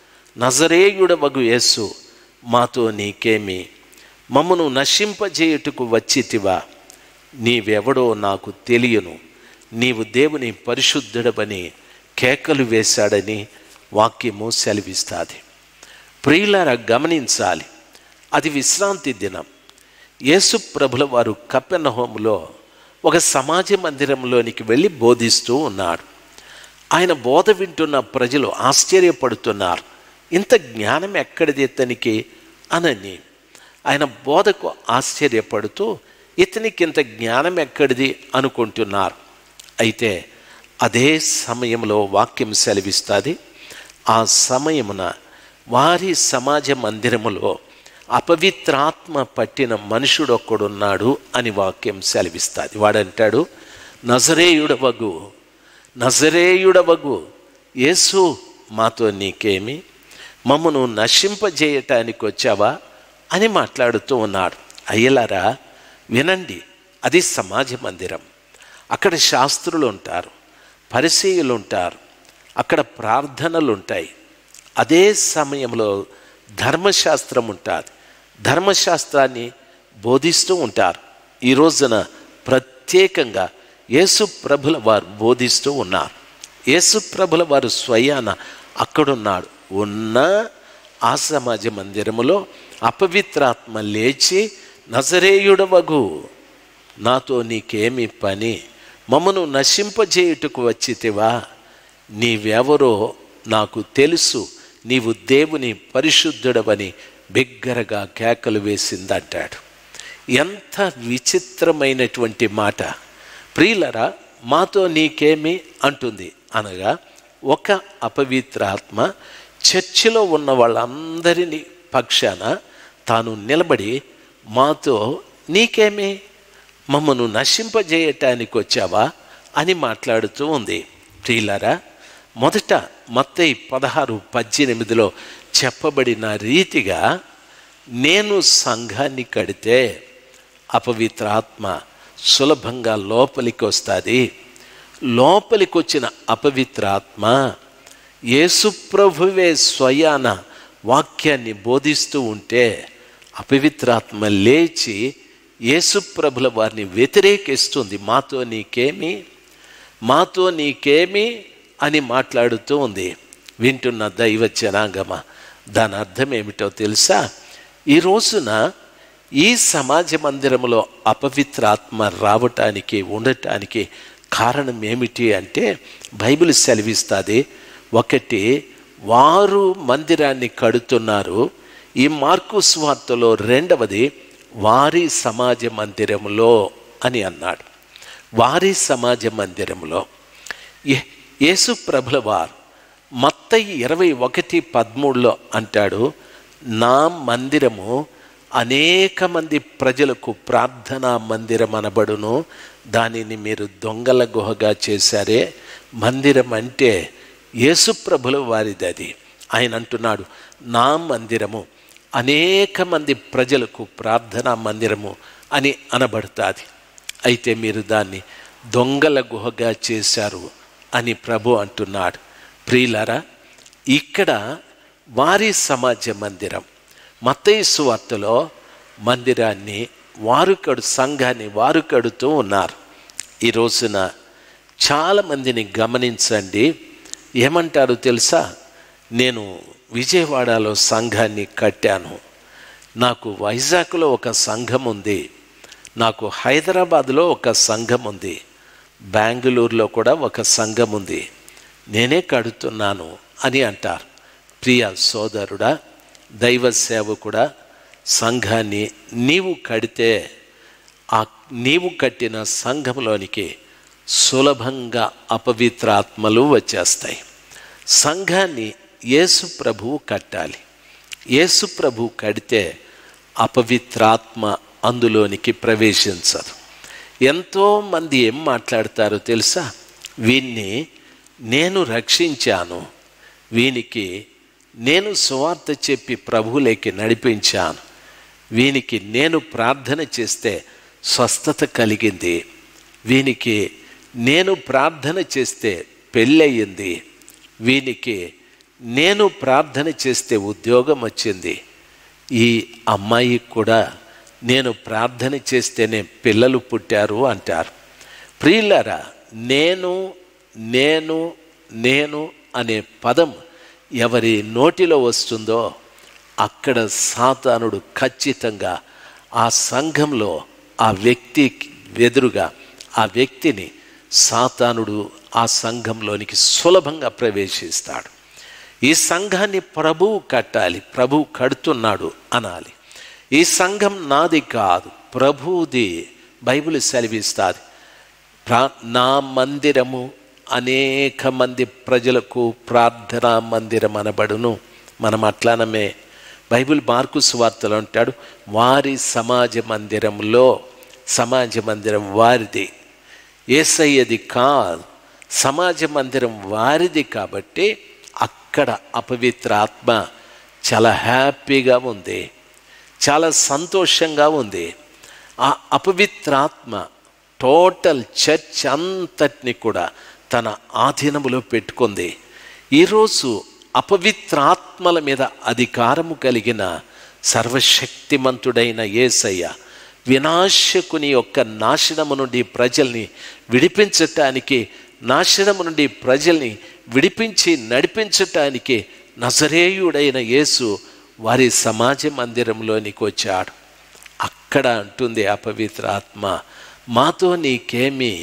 నజరేయుడవగు యేసు మాతో నీకేమి మమ్మను నశింపజేయుటకు వచ్చితివా నీవెవడో నాకు తెలియను నీవు దేవుని పరిశుద్ధుడవని కేకలు వేశాడని వాక్యము సెలవిస్తుంది ప్రియులారా గమనించాలి అది విశ్రాంతి దినం యేసు ప్రభుల వారు కపెనహోములో ఒక సమాజ మందిరంలోనికి వెళ్ళి బోధిస్తూ ఉన్నాడు ఆయన బోధ వింటున్న ప్రజలు ఆశ్చర్యపడుతున్నారు ఇంత జ్ఞానం ఎక్కడిది ఇతనికి అనని ఆయన బోధకు ఆశ్చర్యపడుతూ ఇతనికి ఇంత జ్ఞానం ఎక్కడిది అనుకుంటున్నారు అయితే అదే సమయంలో వాక్యం సెలవిస్తుంది ఆ సమయమున వారి సమాజ మందిరములో అపవిత్రాత్మ పట్టిన మనుషుడు ఒక్కడున్నాడు అని వాక్యం సెలవిస్తుంది వాడంటాడు నజరేయుడవగు నజరేయుడవగు యేసు మాతో నీకేమి మమ్మను నశింపజేయటానికి వచ్చావా అని మాట్లాడుతూ ఉన్నాడు అయ్యలారా వినండి అది సమాజ మందిరం అక్కడ శాస్త్రులు ఉంటారు పరిచయులు ఉంటారు అక్కడ ప్రార్థనలు ఉంటాయి అదే సమయంలో ధర్మశాస్త్రం ఉంటుంది ధర్మశాస్త్రాన్ని బోధిస్తూ ఉంటారు ఈ రోజున ప్రత్యేకంగా యేసు ప్రభుల వారు బోధిస్తూ ఉన్నారు యేసు ప్రభుల వారు స్వయాన అక్కడున్నాడు ఉన్న ఆ సమాజ మందిరములో అపవిత్రాత్మ లేచి నజరేయుడవగు నాతో నీకేమి పని మమ్మను నశింపజేయుటకు వచ్చితివా నీవెవరో నాకు తెలుసు నీవు దేవుని పరిశుద్ధుడవని బిగ్గరగా కేకలు వేసిందంటాడు ఎంత విచిత్రమైనటువంటి మాట ప్రియులరా మాతో నీకేమి అంటుంది అనగా ఒక అపవిత్రాత్మ చర్చిలో ఉన్న వాళ్ళందరినీ పక్షాన తాను నిలబడి మాతో నీకేమి మమ్మను నశింపజేయటానికి వచ్చావా అని మాట్లాడుతూ ఉంది ప్రియులరా మొదట మత్తయి పదహారు పద్దెనిమిదిలో చెప్పబడిన రీతిగా నేను సంఘాన్ని కడితే అపవిత్రాత్మ సులభంగా లోపలికి వస్తుంది లోపలికి వచ్చిన అపవిత్రాత్మ యేసుప్రభువే స్వయాన వాక్యాన్ని బోధిస్తూ ఉంటే అపవిత్రాత్మ లేచి యేసుప్రభుల వారిని వ్యతిరేకిస్తుంది మాతో నీకేమి మాతో నీకేమి అని మాట్లాడుతూ ఉంది వింటున్న దైవ జనాంగమ దాని అర్థం ఏమిటో తెలుసా ఈ రోజున ఈ సమాజ మందిరంలో అపవిత్ర ఆత్మ రావటానికి ఉండటానికి కారణం ఏమిటి అంటే బైబిల్ సెలవిస్తుంది ఒకటి వారు మందిరాన్ని కడుతున్నారు ఈ మార్కు స్వార్తలో రెండవది వారి సమాజ మందిరంలో అని అన్నాడు వారి సమాజ మందిరంలో ఏ- యేసు ప్రభుల వారు మత్తయి ఇరవై ఒకటి పదమూడులో అంటాడు నా మందిరము అనేక మంది ప్రజలకు ప్రార్థనా మందిరం అనబడును దానిని మీరు దొంగల గుహగా చేశారే మందిరం అంటే యేసుప్రభుల వారిది అది ఆయన అంటున్నాడు నా మందిరము అనేక మంది ప్రజలకు ప్రార్థనా మందిరము అని అనబడుతుంది అయితే మీరు దాన్ని దొంగల గుహగా చేశారు అని ప్రభు అంటున్నాడు ప్రియులారా ఇక్కడ వారి సమాజ మందిరం మత్తయి వార్తలో మందిరాన్ని వారు కడు సంఘాన్ని వారు కడుతూ ఉన్నారు ఈ రోజున చాలామందిని గమనించండి ఏమంటారు తెలుసా నేను విజయవాడలో సంఘాన్ని కట్టాను నాకు వైజాగ్లో ఒక సంఘం ఉంది నాకు హైదరాబాద్లో ఒక సంఘం ఉంది బెంగళూరులో కూడా ఒక సంఘం ఉంది నేనే కడుతున్నాను అని అంటారు ప్రియ సోదరుడా దైవ సేవకుడా సంఘాన్ని నీవు కడితే ఆ నీవు కట్టిన సంఘంలోనికి సులభంగా అపవిత్రాత్మలు వచ్చేస్తాయి సంఘాన్ని యేసు ప్రభువు కట్టాలి యేసు ప్రభువు కడితే అపవిత్రాత్మ అందులోనికి ప్రవేశించదు ఎంతోమంది ఏం మాట్లాడతారో తెలుసా వీన్ని నేను రక్షించాను వీనికి నేను సువార్త చెప్పి ప్రభువులేకి నడిపించాను వీనికి నేను ప్రార్థన చేస్తే స్వస్థత కలిగింది వీనికి నేను ప్రార్థన చేస్తే పెళ్ళయింది వీనికి నేను ప్రార్థన చేస్తే ఉద్యోగం వచ్చింది ఈ అమ్మాయి కూడా నేను ప్రార్థన చేస్తేనే పిల్లలు పుట్టారు అంటారు ప్రియులారా నేను నేను నేను అనే పదం ఎవరి నోటిలో వస్తుందో అక్కడ సాతానుడు ఖచ్చితంగా ఆ సంఘంలో ఆ వ్యక్తి ఎదురుగా ఆ వ్యక్తిని సాతానుడు ఆ సంఘంలోనికి సులభంగా ప్రవేశిస్తాడు ఈ సంఘాన్ని ప్రభువు కట్టాలి ప్రభువు కడుతున్నాడు అనాలి ఈ సంఘం నాది కాదు ప్రభువుది బైబిల్ సెలవిస్తుంది ప్రా- నా మందిరము అనేక మంది ప్రజలకు ప్రార్థనా మందిరం అనబడును మనం అట్లానమే బైబిల్ మార్కు సువార్తలో అంటాడు వారి సమాజ మందిరంలో సమాజ మందిరం వారిది ఏసయ్యది కాదు సమాజ మందిరం వారిది కాబట్టి అక్కడ అపవిత్ర ఆత్మ చాలా హ్యాపీగా ఉంది చాలా సంతోషంగా ఉంది ఆ అపవిత్రాత్మ టోటల్ చర్చ్ అంతటిని కూడా తన ఆధీనములో పెట్టుకుంది ఈరోజు అపవిత్రాత్మల మీద అధికారము కలిగిన సర్వశక్తిమంతుడైన యేసయ్య వినాశకుని యొక్క నాశనము నుండి ప్రజల్ని విడిపించటానికి నాశనము నుండి ప్రజల్ని విడిపించి నడిపించటానికి నజరేయుడైన యేసు వారి సమాజ మందిరంలోనికి వచ్చాడు అక్కడ అంటుంది అపవిత్ర ఆత్మ మాతో నీకేమి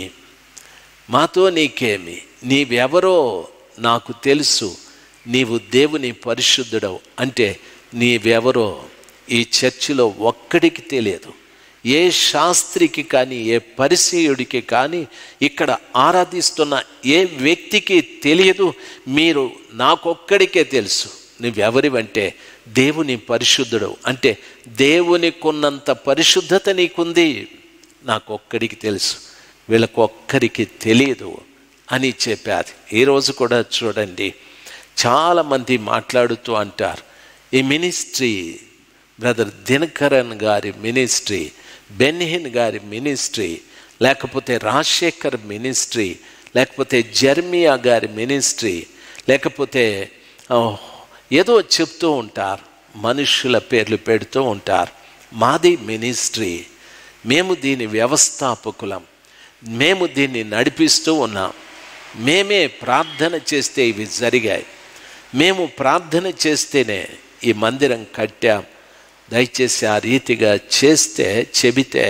మాతో నీకేమి నీవెవరో నాకు తెలుసు నీవు దేవుని పరిశుద్ధుడవు అంటే నీవెవరో ఈ చర్చిలో ఒక్కడికి తెలియదు ఏ శాస్త్రికి కానీ ఏ పరిచయుడికి కానీ ఇక్కడ ఆరాధిస్తున్న ఏ వ్యక్తికి తెలియదు మీరు నాకొక్కడికే తెలుసు నువ్వెవరివంటే దేవుని పరిశుద్ధుడు అంటే దేవునికున్నంత పరిశుద్ధత నీకుంది నాకొక్కడికి తెలుసు వీళ్ళకు ఒక్కరికి తెలియదు అని చెప్పారు ఈరోజు కూడా చూడండి చాలామంది మాట్లాడుతూ అంటారు ఈ మినిస్ట్రీ బ్రదర్ దినకరన్ గారి మినిస్ట్రీ బెన్హిన్ గారి మినిస్ట్రీ లేకపోతే రాజశేఖర్ మినిస్ట్రీ లేకపోతే జర్మియా గారి మినిస్ట్రీ లేకపోతే ఆ, ఏదో చెప్తూ ఉంటారు మనుషుల పేర్లు పెడుతూ ఉంటారు మాది మినిస్ట్రీ మేము దీని వ్యవస్థాపకులం మేము దీన్ని నడిపిస్తూ ఉన్నాం మేమే ప్రార్థన చేస్తే ఇవి జరిగాయి మేము ప్రార్థన చేస్తేనే ఈ మందిరం కట్టాం దయచేసి ఆ రీతిగా చేస్తే చెబితే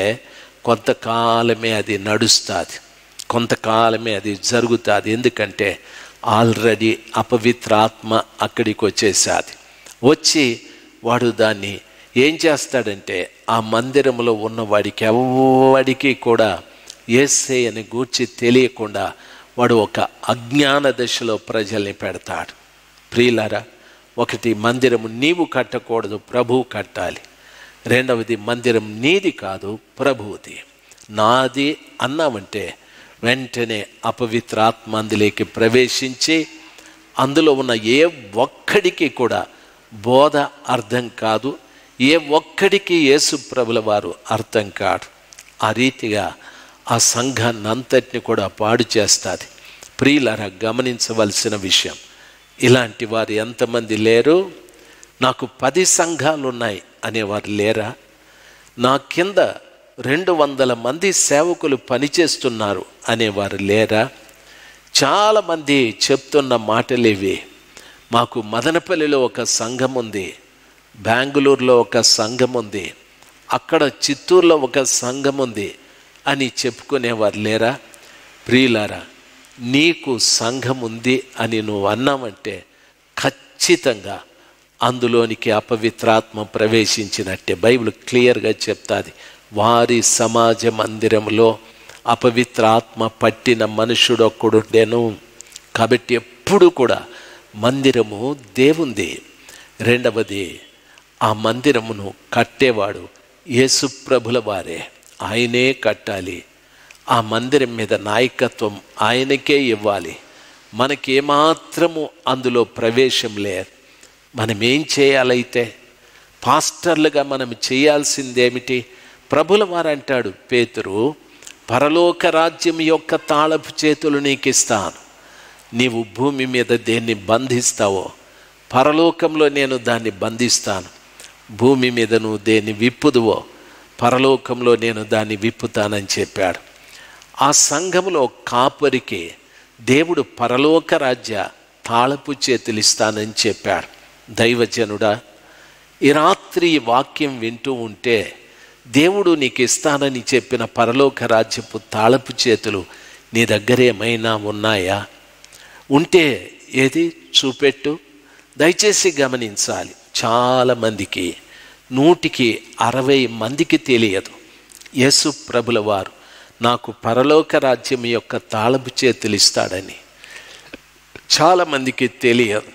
కొంతకాలమే అది నడుస్తుంది కొంతకాలమే అది జరుగుతుంది ఎందుకంటే ఆల్రెడీ అపవిత్ర ఆత్మ అక్కడికి వచ్చేసాది వచ్చి వాడు దాన్ని ఏం చేస్తాడంటే ఆ మందిరంలో ఉన్న వాడికి ఎవడికి కూడా ఏసే అని గూర్చి తెలియకుండా వాడు ఒక అజ్ఞాన దశలో ప్రజల్ని పెడతాడు ప్రియులారా ఒకటి మందిరము నీవు కట్టకూడదు ప్రభువు కట్టాలి రెండవది మందిరం నీది కాదు ప్రభువుది నాది అన్నామంటే వెంటనే అపవిత్రాత్మ అందులోకి ప్రవేశించి అందులో ఉన్న ఏ ఒక్కడికి కూడా బోధ అర్థం కాదు ఏ ఒక్కడికి యేసు ప్రభుల వారు అర్థం కాడు ఆ రీతిగా ఆ సంఘాన్ని అంతటిని కూడా పాడు చేస్తుంది ప్రియులరా గమనించవలసిన విషయం ఇలాంటి వారు ఎంతమంది లేరు నాకు పది సంఘాలు ఉన్నాయి అనేవారు లేరా నా కింద రెండు వందల మంది సేవకులు పనిచేస్తున్నారు అనేవారు లేరా చాలామంది చెప్తున్న మాటలేవి మాకు మదనపల్లిలో ఒక సంఘం ఉంది బెంగళూరులో ఒక సంఘం ఉంది అక్కడ చిత్తూరులో ఒక సంఘం ఉంది అని చెప్పుకునేవారు లేరా ప్రియులారా నీకు సంఘం ఉంది అని నువ్వు అన్నామంటే ఖచ్చితంగా అందులోనికి అపవిత్రాత్మ ప్రవేశించినట్టే బైబిల్ క్లియర్గా చెప్తాది వారి సమాజ మందిరంలో అపవిత్రాత్మ పట్టిన మనుషుడొక్కడుండెను కాబట్టి ఎప్పుడు కూడా మందిరము దేవుంది రెండవది ఆ మందిరమును కట్టేవాడు యేసుప్రభుల వారే ఆయనే కట్టాలి ఆ మందిరం మీద నాయకత్వం ఆయనకే ఇవ్వాలి మనకి ఏమాత్రము అందులో ప్రవేశం లేదు మనం ఏం చేయాలైతే పాస్టర్లుగా మనం చేయాల్సిందేమిటి ప్రభుల వారు అంటాడు పేతురు పరలోక రాజ్యం యొక్క తాళపు చేతులు నీకు ఇస్తాను నీవు భూమి మీద దేన్ని బంధిస్తావో పరలోకంలో నేను దాన్ని బంధిస్తాను భూమి మీద నువ్వు దేన్ని విప్పుదువో పరలోకంలో నేను దాన్ని విప్పుతానని చెప్పాడు ఆ సంఘములో కాపరికి దేవుడు పరలోక రాజ్య తాళపు చేతులు ఇస్తానని చెప్పాడు దైవజనుడా ఈ రాత్రి ఈ వాక్యం వింటూ ఉంటే దేవుడు నీకు ఇస్తానని చెప్పిన పరలోక రాజ్యపు తాళపు చేతులు నీ దగ్గర ఏమైనా ఉన్నాయా ఉంటే ఏది చూపెట్టు దయచేసి గమనించాలి చాలామందికి నూటికి అరవై మందికి తెలియదు యేసు ప్రభుల వారు నాకు పరలోక రాజ్యం యొక్క తాళపు చేతులు ఇస్తాడని చాలామందికి తెలియదు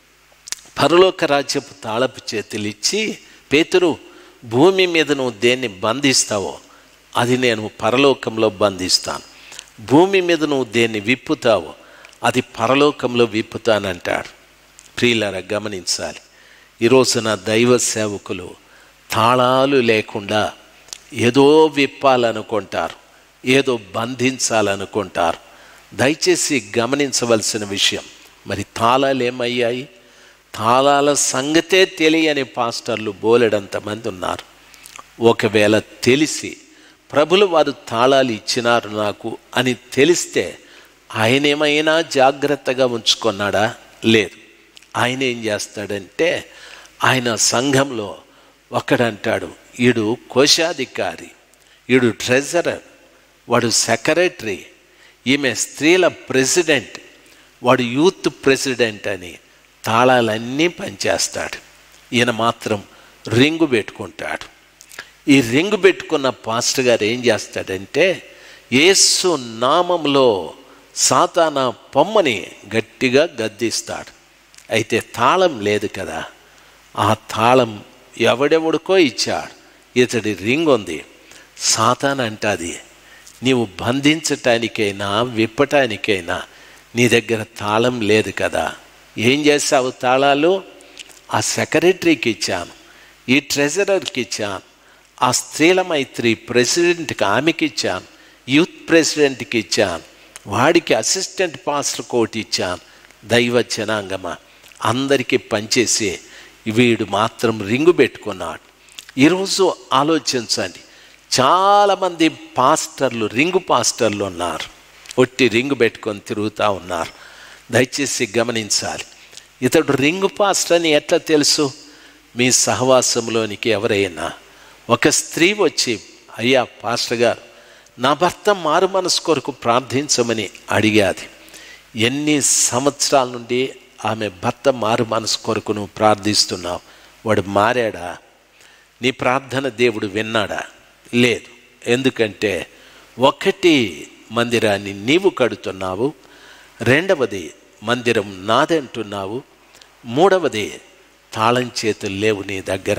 పరలోక రాజ్యపు తాళపు చేతులు ఇచ్చి పేతురు భూమి మీద నువ్వు దేన్ని బంధిస్తావో అది నేను పరలోకంలో బంధిస్తాను భూమి మీద నువ్వు దేన్ని విప్పుతావో అది పరలోకంలో విప్పుతానంటాడు ప్రియులరా గమనించాలి ఈరోజున దైవ సేవకులు తాళాలు లేకుండా ఏదో విప్పాలనుకుంటారు ఏదో బంధించాలనుకుంటారు దయచేసి గమనించవలసిన విషయం మరి తాళాలు ఏమయ్యాయి తాళాల సంగతే తెలియని పాస్టర్లు బోలెడంత మంది ఉన్నారు ఒకవేళ తెలిసి ప్రభులు వారు తాళాలు ఇచ్చినారు నాకు అని తెలిస్తే ఆయన ఏమైనా జాగ్రత్తగా ఉంచుకున్నాడా లేదు ఆయన ఏం చేస్తాడంటే ఆయన సంఘంలో ఒకడంటాడు ఈడు కోశాధికారి ఈడు ట్రెజరర్ వాడు సెక్రటరీ ఈమె స్త్రీల ప్రెసిడెంట్ వాడు యూత్ ప్రెసిడెంట్ అని తాళాలన్నీ పనిచేస్తాడు ఈయన మాత్రం రింగు పెట్టుకుంటాడు ఈ రింగు పెట్టుకున్న పాస్టర్ గారు ఏం చేస్తాడంటే యేసు నామంలో సాతాన పొమ్మని గట్టిగా గద్దిస్తాడు అయితే తాళం లేదు కదా ఆ తాళం ఎవడెవడికో ఇచ్చాడు ఇతడి రింగ్ ఉంది సాతాన్ అంటాది నీవు బంధించటానికైనా విప్పటానికైనా నీ దగ్గర తాళం లేదు కదా ఏం చేసావు తాళాలు ఆ సెక్రటరీకి ఇచ్చాను ఈ ట్రెజరర్కి ఇచ్చాను ఆ స్త్రీల మైత్రి ప్రెసిడెంట్కి ఆమెకి ఇచ్చాను యూత్ ప్రెసిడెంట్కి ఇచ్చాను వాడికి అసిస్టెంట్ పాస్టర్ కోటి ఇచ్చాను దైవ జనాంగమా అందరికీ పనిచేసి వీడు మాత్రం రింగు పెట్టుకున్నాడు ఈరోజు ఆలోచించండి చాలామంది పాస్టర్లు రింగు పాస్టర్లు ఉన్నారు ఒట్టి రింగు పెట్టుకొని తిరుగుతూ ఉన్నారు దయచేసి గమనించాలి ఇతడు రింగు పాస్టర్ అని ఎట్లా తెలుసు మీ సహవాసంలోనికి ఎవరైనా ఒక స్త్రీ వచ్చి అయ్యా పాస్టర్ గారు నా భర్త మారు మనసు కొరకు ప్రార్థించమని అడిగాది ఎన్ని సంవత్సరాల నుండి ఆమె భర్త మారు మనసు కొరకు నువ్వు ప్రార్థిస్తున్నావు వాడు మారాడా నీ ప్రార్థన దేవుడు విన్నాడా లేదు ఎందుకంటే ఒకటి మందిరాన్ని నీవు కడుతున్నావు రెండవది మందిరం నాదంటున్నావు మూడవది తాళం చేతులు లేవు నీ దగ్గర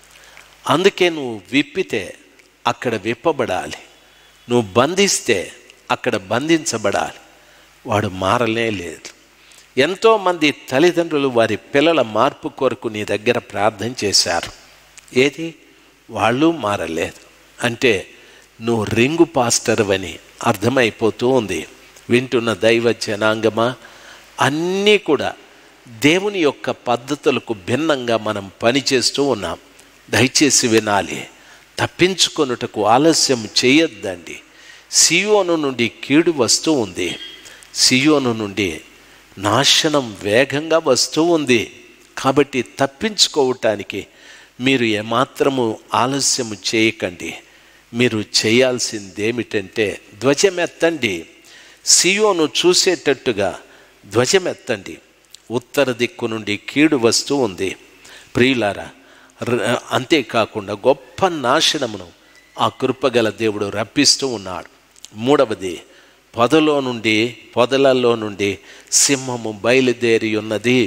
అందుకే నువ్వు విప్పితే అక్కడ విప్పబడాలి నువ్వు బంధిస్తే అక్కడ బంధించబడాలి వాడు మారలే లేదు ఎంతోమంది తల్లిదండ్రులు వారి పిల్లల మార్పు కొరకు నీ దగ్గర ప్రార్థన చేశారు ఏది వాళ్ళు మారలేదు అంటే నువ్వు రింగు పాస్టర్ అని అర్థమైపోతూ ఉంది వింటున్న దైవ జనాంగమా అన్నీ కూడా దేవుని యొక్క పద్ధతులకు భిన్నంగా మనం పనిచేస్తూ ఉన్నాం దయచేసి వినాలి తప్పించుకొనుటకు ఆలస్యం చేయొద్దండి సియోను నుండి కీడు వస్తూ ఉంది సియోను నుండి నాశనం వేగంగా వస్తూ ఉంది కాబట్టి తప్పించుకోవటానికి మీరు ఏమాత్రము ఆలస్యము చేయకండి మీరు చేయాల్సిందేమిటంటే ధ్వజమెత్తండి సియోను చూసేటట్టుగా ధ్వజమెత్తండి ఉత్తర దిక్కు నుండి కీడు వస్తూ ఉంది ప్రియులారా ర- అంతేకాకుండా గొప్ప నాశనమును ఆ కృపగల దేవుడు రప్పిస్తూ ఉన్నాడు మూడవది పొదలో నుండి పొదలలో నుండి సింహము బయలుదేరి ఉన్నది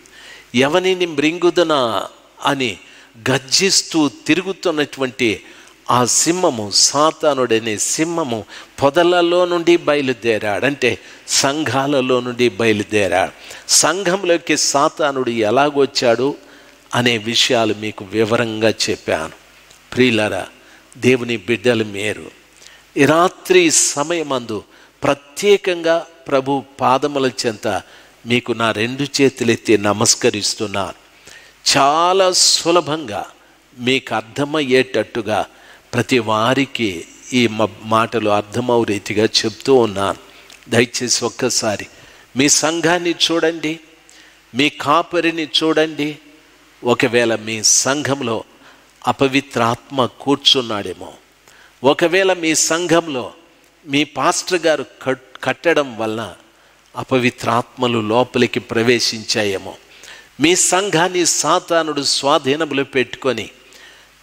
ఎవనిని మృంగుదన అని గర్జిస్తూ తిరుగుతున్నటువంటి ఆ సింహము సాతానుడనే సింహము పొదలలో నుండి బయలుదేరాడు అంటే సంఘాలలో నుండి బయలుదేరాడు సంఘంలోకి సాతానుడు ఎలాగొచ్చాడు అనే విషయాలు మీకు వివరంగా చెప్పాను ప్రియులరా దేవుని బిడ్డలు మేరు ఈ రాత్రి సమయమందు ప్రత్యేకంగా ప్రభు పాదముల చెంత మీకు నా రెండు చేతులెత్తి నమస్కరిస్తున్నాను చాలా సులభంగా మీకు అర్థమయ్యేటట్టుగా ప్రతి వారికి ఈ మ- మాటలు అర్థమవు రీతిగా చెప్తూ ఉన్నాను దయచేసి ఒక్కసారి మీ సంఘాన్ని చూడండి మీ కాపరిని చూడండి ఒకవేళ మీ సంఘంలో అపవిత్రాత్మ కూర్చున్నాడేమో ఒకవేళ మీ సంఘంలో మీ పాస్టర్ గారు కట్ కట్టడం వల్ల అపవిత్రాత్మలు లోపలికి ప్రవేశించాయేమో మీ సంఘాన్ని సాతానుడు స్వాధీనములో పెట్టుకొని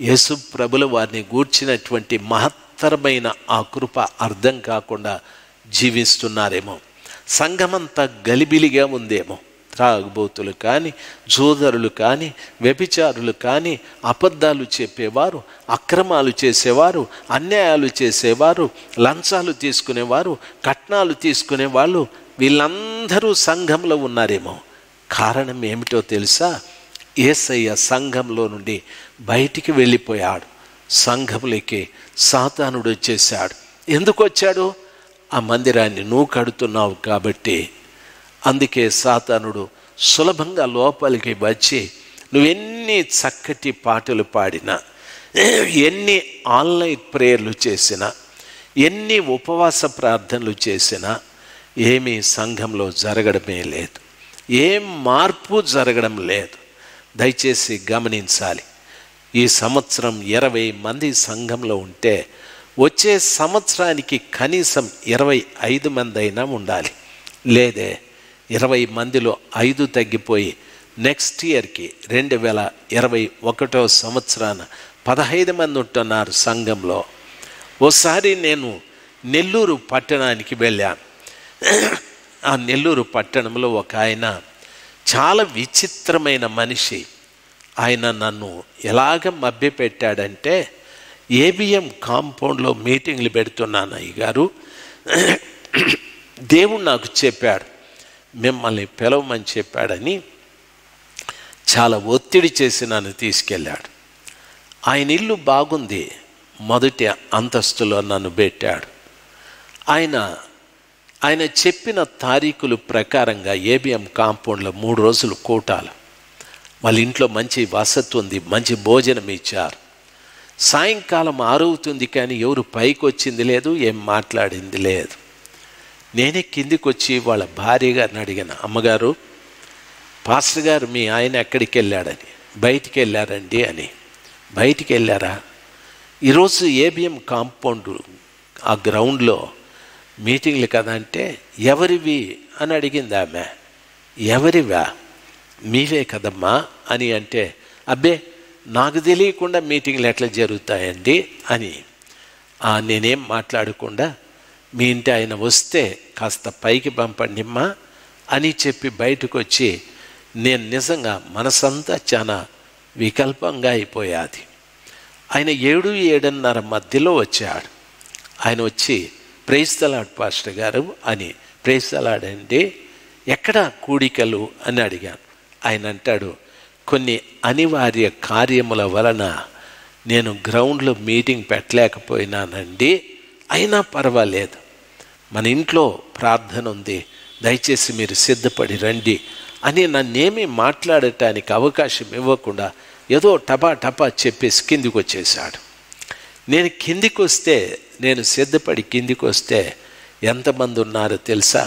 యేసు ప్రభుల వారిని గూర్చినటువంటి మహత్తరమైన ఆ కృప అర్థం కాకుండా జీవిస్తున్నారేమో సంఘమంతా గలిబిలిగా ఉందేమో త్రాగుబోతులు కానీ జోదరులు కానీ వ్యభిచారులు కానీ అబద్ధాలు చెప్పేవారు అక్రమాలు చేసేవారు అన్యాయాలు చేసేవారు లంచాలు తీసుకునేవారు కట్నాలు తీసుకునేవాళ్ళు వీళ్ళందరూ సంఘంలో ఉన్నారేమో కారణం ఏమిటో తెలుసా ఏసయ్య సంఘంలో నుండి బయటికి వెళ్ళిపోయాడు సంఘంలోకి సాతానుడు వచ్చేసాడు ఎందుకు వచ్చాడు ఆ మందిరాన్ని నువ్వు కడుతున్నావు కాబట్టి అందుకే సాతానుడు సులభంగా లోపలికి వచ్చి నువ్వెన్ని చక్కటి పాటలు పాడినా ఎన్ని ఆన్లైన్ ప్రేయర్లు చేసినా ఎన్ని ఉపవాస ప్రార్థనలు చేసినా ఏమీ సంఘంలో జరగడమే లేదు ఏం మార్పు జరగడం లేదు దయచేసి గమనించాలి ఈ సంవత్సరం ఇరవై మంది సంఘంలో ఉంటే వచ్చే సంవత్సరానికి కనీసం ఇరవై ఐదు మంది అయినా ఉండాలి లేదే ఇరవై మందిలో ఐదు తగ్గిపోయి నెక్స్ట్ ఇయర్కి రెండు వేల ఇరవై ఒకటో సంవత్సరాన పదహైదు మంది ఉంటున్నారు సంఘంలో ఓసారి నేను నెల్లూరు పట్టణానికి వెళ్ళాను ఆ నెల్లూరు పట్టణంలో ఒక ఆయన చాలా విచిత్రమైన మనిషి ఆయన నన్ను ఎలాగ మభ్యపెట్టాడంటే ఏబిఎం కాంపౌండ్లో మీటింగ్లు పెడుతున్నాను అయ్య గారు దేవుడు నాకు చెప్పాడు మిమ్మల్ని పిలవమని చెప్పాడని చాలా ఒత్తిడి చేసి నన్ను తీసుకెళ్ళాడు ఆయన ఇల్లు బాగుంది మొదటి అంతస్తులో నన్ను పెట్టాడు ఆయన ఆయన చెప్పిన తారీఖులు ప్రకారంగా ఏబిఎం కాంపౌండ్లో మూడు రోజులు కూటాలు వాళ్ళ ఇంట్లో మంచి వసతి ఉంది మంచి భోజనం ఇచ్చారు సాయంకాలం ఆరవుతుంది కానీ ఎవరు పైకి వచ్చింది లేదు ఏం మాట్లాడింది లేదు నేనే కిందికి వచ్చి వాళ్ళ భార్య గారిని అడిగాను అమ్మగారు పాస్టర్ గారు మీ ఆయన ఎక్కడికి వెళ్ళాడని బయటికి వెళ్ళారండి అని బయటికి వెళ్ళారా ఈరోజు ఏబిఎం కాంపౌండ్ ఆ గ్రౌండ్లో మీటింగ్లు కదా అంటే ఎవరివి అని అడిగింది ఆమె ఎవరివా మీవే కదమ్మా అని అంటే అబ్బే నాకు తెలియకుండా మీటింగ్లు ఎట్లా జరుగుతాయండి అని నేనేం మాట్లాడకుండా మీ ఇంటి ఆయన వస్తే కాస్త పైకి పంపండిమ్మా అని చెప్పి బయటకు వచ్చి నేను నిజంగా మనసంతా చాలా వికల్పంగా అయిపోయాది ఆయన ఏడు ఏడున్నర మధ్యలో వచ్చాడు ఆయన వచ్చి ప్రేస్తలాడ్ పాస్టర్ గారు అని ప్రేస్తలాడండి ఎక్కడ కూడికలు అని అడిగాను ఆయన అంటాడు కొన్ని అనివార్య కార్యముల వలన నేను గ్రౌండ్లో మీటింగ్ పెట్టలేకపోయినానండి అయినా పర్వాలేదు మన ఇంట్లో ప్రార్థన ఉంది దయచేసి మీరు సిద్ధపడి రండి అని నన్నేమీ మాట్లాడటానికి అవకాశం ఇవ్వకుండా ఏదో టపా టపా చెప్పేసి కిందికి వచ్చేసాడు నేను కిందికి వస్తే నేను సిద్ధపడి కిందికి వస్తే ఎంతమంది ఉన్నారో తెలుసా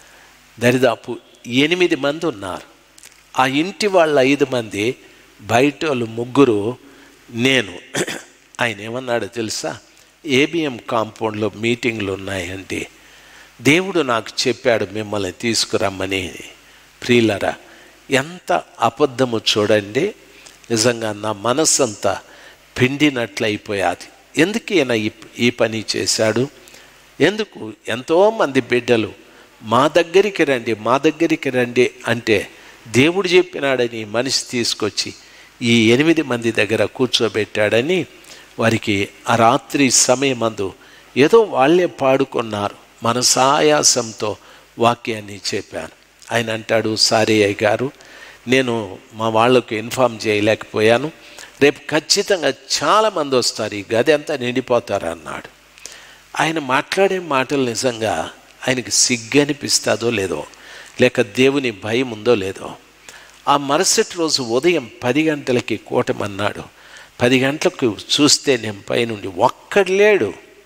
దరిదాపు ఎనిమిది మంది ఉన్నారు ఆ ఇంటి వాళ్ళ ఐదు మంది బయట వాళ్ళు ముగ్గురు నేను ఆయన ఏమన్నాడో తెలుసా ఏబిఎం కాంపౌండ్లో మీటింగ్లు ఉన్నాయండి దేవుడు నాకు చెప్పాడు మిమ్మల్ని తీసుకురమ్మని ప్రియులరా ఎంత అబద్ధము చూడండి నిజంగా నా మనస్సంతా పిండినట్లయిపోయాది ఎందుకు ఈయన ఈ ఈ పని చేశాడు ఎందుకు ఎంతోమంది బిడ్డలు మా దగ్గరికి రండి మా దగ్గరికి రండి అంటే దేవుడు చెప్పినాడని మనిషి తీసుకొచ్చి ఈ ఎనిమిది మంది దగ్గర కూర్చోబెట్టాడని వారికి ఆ రాత్రి సమయమందు ఏదో వాళ్ళే పాడుకున్నారు మనసాయాసంతో వాక్యాన్ని చెప్పాను ఆయన అంటాడు సారీ అయ్య గారు నేను మా వాళ్ళకు ఇన్ఫామ్ చేయలేకపోయాను రేపు ఖచ్చితంగా చాలామంది వస్తారు ఈ గది అంతా నిండిపోతారు అన్నాడు ఆయన మాట్లాడే మాటలు నిజంగా ఆయనకి సిగ్గు అనిపిస్తుందో లేదో లేక దేవుని భయం ఉందో లేదో ఆ మరుసటి రోజు ఉదయం పది గంటలకి కూటమన్నాడు పది గంటలకు చూస్తే నేను పైనుండి ఒక్కడు లేడు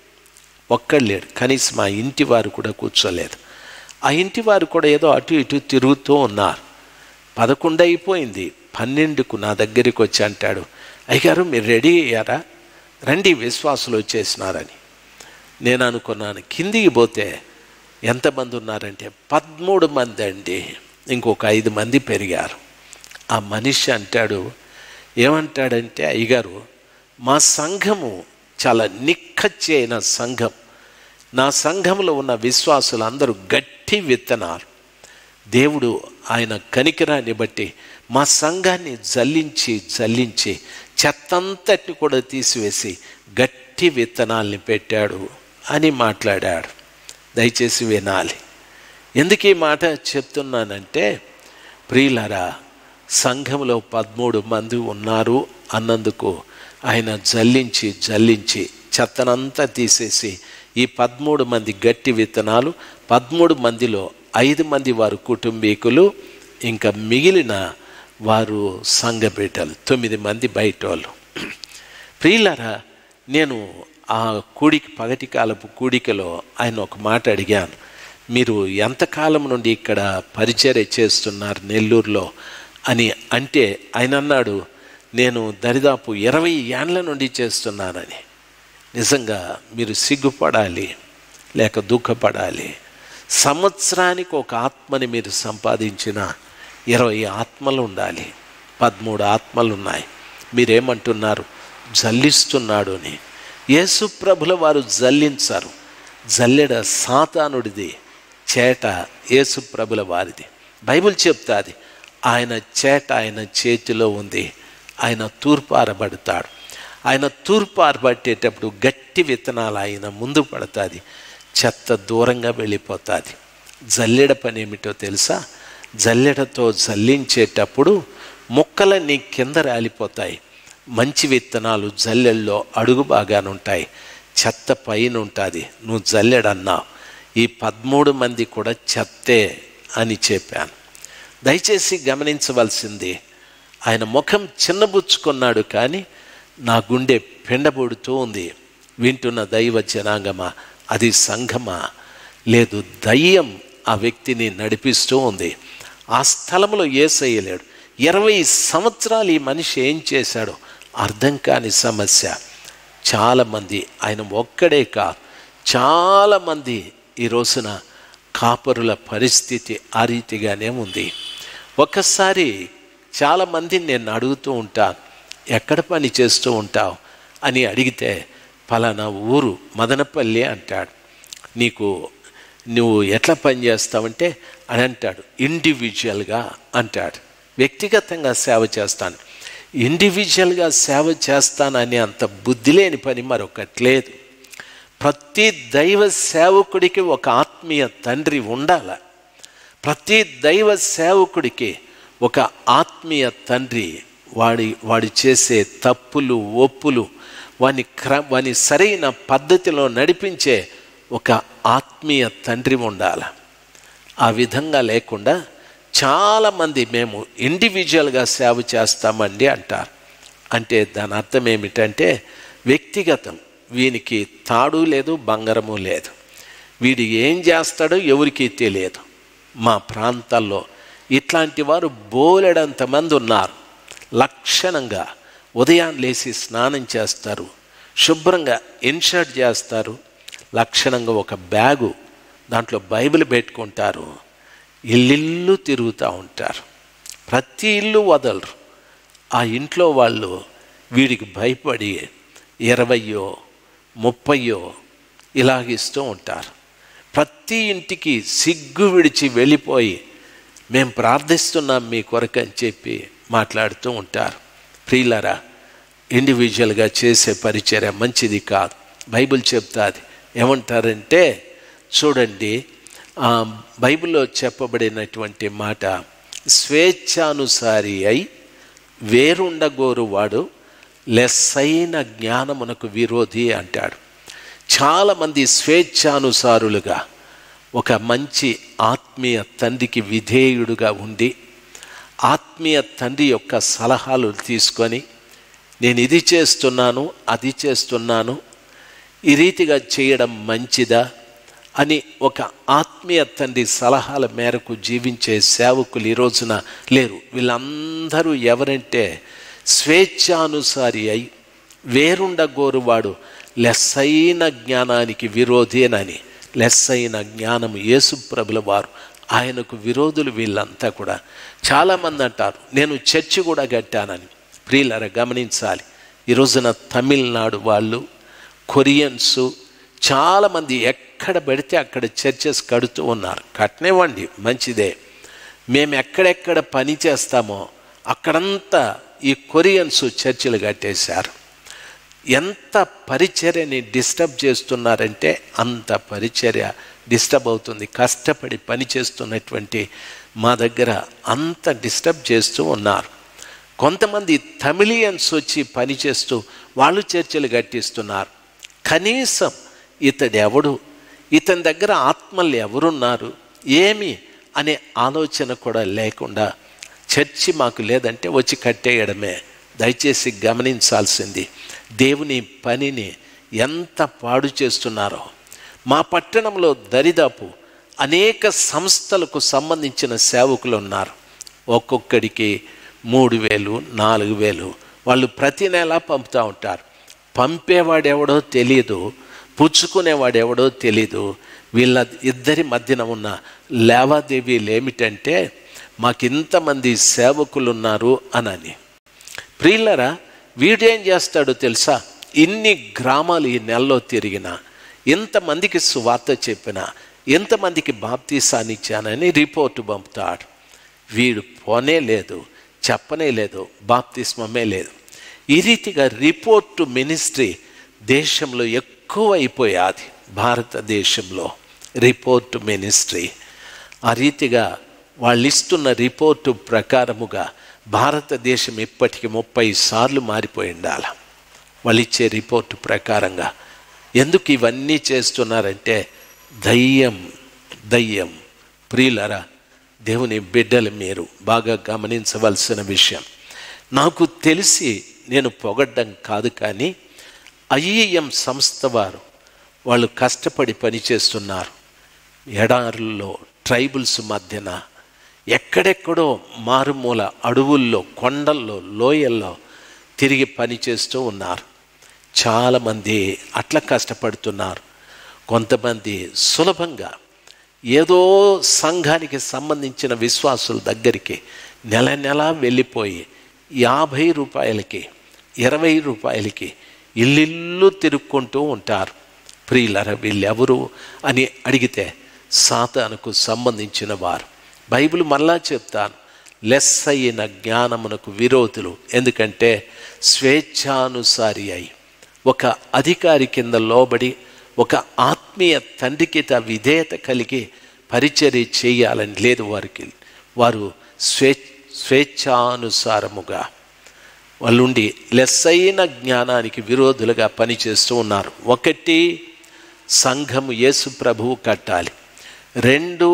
ఒక్కడు లేడు కనీసం మా ఇంటి వారు కూడా కూర్చోలేదు ఆ ఇంటి వారు కూడా ఏదో అటు ఇటు తిరుగుతూ ఉన్నారు పదకొండు అయిపోయింది పన్నెండుకు నా దగ్గరికి వచ్చి అంటాడు అయ్యగారు మీరు రెడీ అయ్యారా రండి విశ్వాసులు వచ్చేసినారని నేను అనుకున్నాను కిందికి పోతే ఎంతమంది ఉన్నారంటే పదమూడు మంది అండి ఇంకొక ఐదు మంది పెరిగారు ఆ మనిషి అంటాడు ఏమంటాడంటే అయ్యగారు మా సంఘము చాలా నిక్కచ్చి అయిన సంఘం నా సంఘంలో ఉన్న విశ్వాసులు అందరూ గట్టి విత్తనాలు దేవుడు ఆయన కనికరాన్ని బట్టి మా సంఘాన్ని జల్లించి జల్లించి చెత్తంతటిని కూడా తీసివేసి గట్టి విత్తనాల్ని పెట్టాడు అని మాట్లాడాడు దయచేసి వినాలి ఎందుకు ఈ మాట చెప్తున్నానంటే ప్రియులరా సంఘంలో పదమూడు మంది ఉన్నారు అన్నందుకు ఆయన జల్లించి జల్లించి చెత్తనంతా తీసేసి ఈ పదమూడు మంది గట్టి విత్తనాలు పదమూడు మందిలో ఐదు మంది వారు కుటుంబీకులు ఇంకా మిగిలిన వారు సంఘ బిడ్డలు తొమ్మిది మంది బయట వాళ్ళు ప్రియులరా నేను ఆ కూడికి పగటి కాలపు కూడికలో ఆయన ఒక మాట అడిగాను మీరు ఎంతకాలం నుండి ఇక్కడ పరిచర్య చేస్తున్నారు నెల్లూరులో అని అంటే ఆయన అన్నాడు నేను దరిదాపు ఇరవై ఏండ్ల నుండి చేస్తున్నానని నిజంగా మీరు సిగ్గుపడాలి లేక దుఃఖపడాలి సంవత్సరానికి ఒక ఆత్మని మీరు సంపాదించిన ఇరవై ఆత్మలు ఉండాలి పదమూడు ఆత్మలు ఉన్నాయి మీరేమంటున్నారు జల్లిస్తున్నాడు అని యేసు ప్రభుల వారు జల్లించారు జల్లెడ సాతానుడిది చేట యేసు ప్రభుల వారిది బైబిల్ చెప్తాది ఆయన చేట ఆయన చేతిలో ఉంది ఆయన తూర్పారబడతాడు ఆయన తూర్పారబట్టేటప్పుడు గట్టి విత్తనాలు ఆయన ముందు పడుతుంది చెత్త దూరంగా వెళ్ళిపోతుంది జల్లెడ పని ఏమిటో తెలుసా జల్లెడతో జల్లించేటప్పుడు మొక్కలన్నీ కింద రాలిపోతాయి మంచి విత్తనాలు జల్లెల్లో అడుగు బాగానుంటాయి చెత్త పైన ఉంటుంది నువ్వు జల్లెడన్నావు ఈ పదమూడు మంది కూడా చెత్తే అని చెప్పాను దయచేసి గమనించవలసింది ఆయన ముఖం చిన్నబుచ్చుకున్నాడు కానీ నా గుండె పెండబడుతూ ఉంది వింటున్న దైవ జనాంగమా అది సంఘమా లేదు దయ్యం ఆ వ్యక్తిని నడిపిస్తూ ఉంది ఆ స్థలంలో ఏసయ్యలేడు ఇరవై సంవత్సరాలు ఈ మనిషి ఏం చేశాడో అర్థం కాని సమస్య చాలామంది ఆయన ఒక్కడే కాదు చాలామంది ఈ రోజున కాపరుల పరిస్థితి ఆ రీతిగానే ఉంది ఒకసారి చాలామందిని నేను అడుగుతూ ఉంటాను ఎక్కడ పని చేస్తూ ఉంటావు అని అడిగితే ఫలానా ఊరు మదనపల్లి అంటాడు నీకు నువ్వు ఎట్లా పని చేస్తావంటే అని అంటాడు ఇండివిజువల్గా అంటాడు వ్యక్తిగతంగా సేవ చేస్తాను ఇండివిజువల్గా సేవ చేస్తానని అంత బుద్ధి లేని పని మరొకటి లేదు ప్రతి దైవ సేవకుడికి ఒక ఆత్మీయ తండ్రి ఉండాల ప్రతి దైవ సేవకుడికి ఒక ఆత్మీయ తండ్రి వాడి వాడి చేసే తప్పులు ఒప్పులు వాని క్ర వాని సరైన పద్ధతిలో నడిపించే ఒక ఆత్మీయ తండ్రి ఉండాలి ఆ విధంగా లేకుండా చాలామంది మేము ఇండివిజువల్గా సేవ చేస్తామండి అంటారు అంటే దాని అర్థం ఏమిటంటే వ్యక్తిగతం వీనికి తాడు లేదు బంగారము లేదు వీడు ఏం చేస్తాడో ఎవరికీ తెలియదు మా ప్రాంతాల్లో ఇట్లాంటి వారు బోలెడంతమంది ఉన్నారు లక్షణంగా ఉదయాన్ని లేచి స్నానం చేస్తారు శుభ్రంగా ఇన్షర్ట్ చేస్తారు లక్షణంగా ఒక బ్యాగు దాంట్లో బైబిల్ పెట్టుకుంటారు ఇల్లిల్లు తిరుగుతూ ఉంటారు ప్రతి ఇల్లు వదలరు ఆ ఇంట్లో వాళ్ళు వీడికి భయపడి ఇరవయో ముప్పయో ఇలాగిస్తూ ఉంటారు ప్రతి ఇంటికి సిగ్గు విడిచి వెళ్ళిపోయి మేము ప్రార్థిస్తున్నాం మీ కొరకు అని చెప్పి మాట్లాడుతూ ఉంటారు ప్రియులరా ఇండివిజువల్గా చేసే పరిచర్య మంచిది కాదు బైబిల్ చెప్తాది ఏమంటారంటే చూడండి బైబిల్లో చెప్పబడినటువంటి మాట స్వేచ్ఛానుసారి అయి వేరుండగోరువాడు లెస్సైన జ్ఞానమునకు విరోధి అంటాడు చాలామంది స్వేచ్ఛానుసారులుగా ఒక మంచి ఆత్మీయ తండ్రికి విధేయుడుగా ఉండి ఆత్మీయ తండ్రి యొక్క సలహాలు తీసుకొని నేను ఇది చేస్తున్నాను అది చేస్తున్నాను ఈ రీతిగా చేయడం మంచిదా అని ఒక ఆత్మీయ తండ్రి సలహాల మేరకు జీవించే సేవకులు ఈ రోజున లేరు వీళ్ళందరూ ఎవరంటే స్వేచ్ఛానుసారి అయి వేరుండగోరువాడు లెస్సైన జ్ఞానానికి విరోధేనని లెస్సైన జ్ఞానము యేసుప్రభుల వారు ఆయనకు విరోధులు వీళ్ళంతా కూడా చాలామంది అంటారు నేను చర్చి కూడా కట్టానని ప్రియులర గమనించాలి ఈ రోజున తమిళనాడు వాళ్ళు కొరియన్స్ చాలామంది ఎక్కడ పెడితే అక్కడ చర్చెస్ కడుతూ ఉన్నారు కట్టనివ్వండి మంచిదే మేము ఎక్కడెక్కడ పని చేస్తామో అక్కడంతా ఈ కొరియన్స్ చర్చిలు కట్టేశారు ఎంత పరిచర్యని డిస్టర్బ్ చేస్తున్నారంటే అంత పరిచర్య డిస్టర్బ్ అవుతుంది కష్టపడి పని చేస్తున్నటువంటి మా దగ్గర అంత డిస్టర్బ్ చేస్తూ ఉన్నారు కొంతమంది తమిళియన్స్ వచ్చి పని చేస్తూ వాళ్ళు చర్చలు కట్టిస్తున్నారు కనీసం ఇతడు ఎవడు ఇతని దగ్గర ఆత్మలు ఎవరున్నారు ఏమి అనే ఆలోచన కూడా లేకుండా చర్చి మాకు లేదంటే వచ్చి కట్టేయడమే దయచేసి గమనించాల్సింది దేవుని పనిని ఎంత పాడు చేస్తున్నారో మా పట్టణంలో దరిదాపు అనేక సంస్థలకు సంబంధించిన సేవకులు ఉన్నారు ఒక్కొక్కడికి మూడు వేలు నాలుగు వేలు వాళ్ళు ప్రతి నెల పంపుతూ ఉంటారు పంపేవాడెవడో తెలియదు పుచ్చుకునేవాడెవడో తెలీదు వీళ్ళ ఇద్దరి మధ్యన ఉన్న లావాదేవీలు ఏమిటంటే మాకింతమంది సేవకులు ఉన్నారు అనని ప్రియులరా వీడేం చేస్తాడో తెలుసా ఇన్ని గ్రామాలు ఈ నెలలో తిరిగిన ఎంతమందికి సువార్త చెప్పిన ఎంతమందికి బాప్తీసానిచ్చానని రిపోర్టు పంపుతాడు వీడు పోనే లేదు చెప్పనే లేదు బాప్తిస్మమే లేదు ఈ రీతిగా రిపోర్టు మినిస్ట్రీ దేశంలో ఎక్కువ అయిపోయాది భారతదేశంలో రిపోర్టు మినిస్ట్రీ ఆ రీతిగా వాళ్ళు ఇస్తున్న రిపోర్టు ప్రకారముగా భారతదేశం ఇప్పటికి ముప్పై సార్లు మారిపోయి ఉండాలి వాళ్ళు ఇచ్చే రిపోర్టు ప్రకారంగా ఎందుకు ఇవన్నీ చేస్తున్నారంటే దయ్యం దయ్యం ప్రియులరా దేవుని బిడ్డలు మీరు బాగా గమనించవలసిన విషయం నాకు తెలిసి నేను పొగడ్డం కాదు కానీ ఐఈఎం సంస్థ వారు వాళ్ళు కష్టపడి పనిచేస్తున్నారు ఎడారుల్లో ట్రైబుల్స్ మధ్యన ఎక్కడెక్కడో మారుమూల అడవుల్లో కొండల్లో లోయల్లో తిరిగి పనిచేస్తూ ఉన్నారు చాలామంది అట్లా కష్టపడుతున్నారు కొంతమంది సులభంగా ఏదో సంఘానికి సంబంధించిన విశ్వాసుల దగ్గరికి నెల నెల వెళ్ళిపోయి యాభై రూపాయలకి ఇరవై రూపాయలకి ఇల్లిల్లు తిరుక్కుంటూ ఉంటారు ప్రియులర వీళ్ళెవరు అని అడిగితే సాతానుకు సంబంధించిన వారు బైబిల్ మళ్ళా చెప్తాను లెస్ అయిన జ్ఞానమునకు విరోధులు ఎందుకంటే స్వేచ్ఛానుసారి అయి ఒక అధికారి కింద లోబడి ఒక ఆత్మీయ తండ్రికి త విధేయత కలిగి పరిచర్య చేయాలని లేదు వారికి వారు స్వే స్వేచ్ఛానుసారముగా వాళ్ళుండి లెస్సైన జ్ఞానానికి విరోధులుగా పనిచేస్తూ ఉన్నారు ఒకటి సంఘము యేసు ప్రభువు కట్టాలి రెండు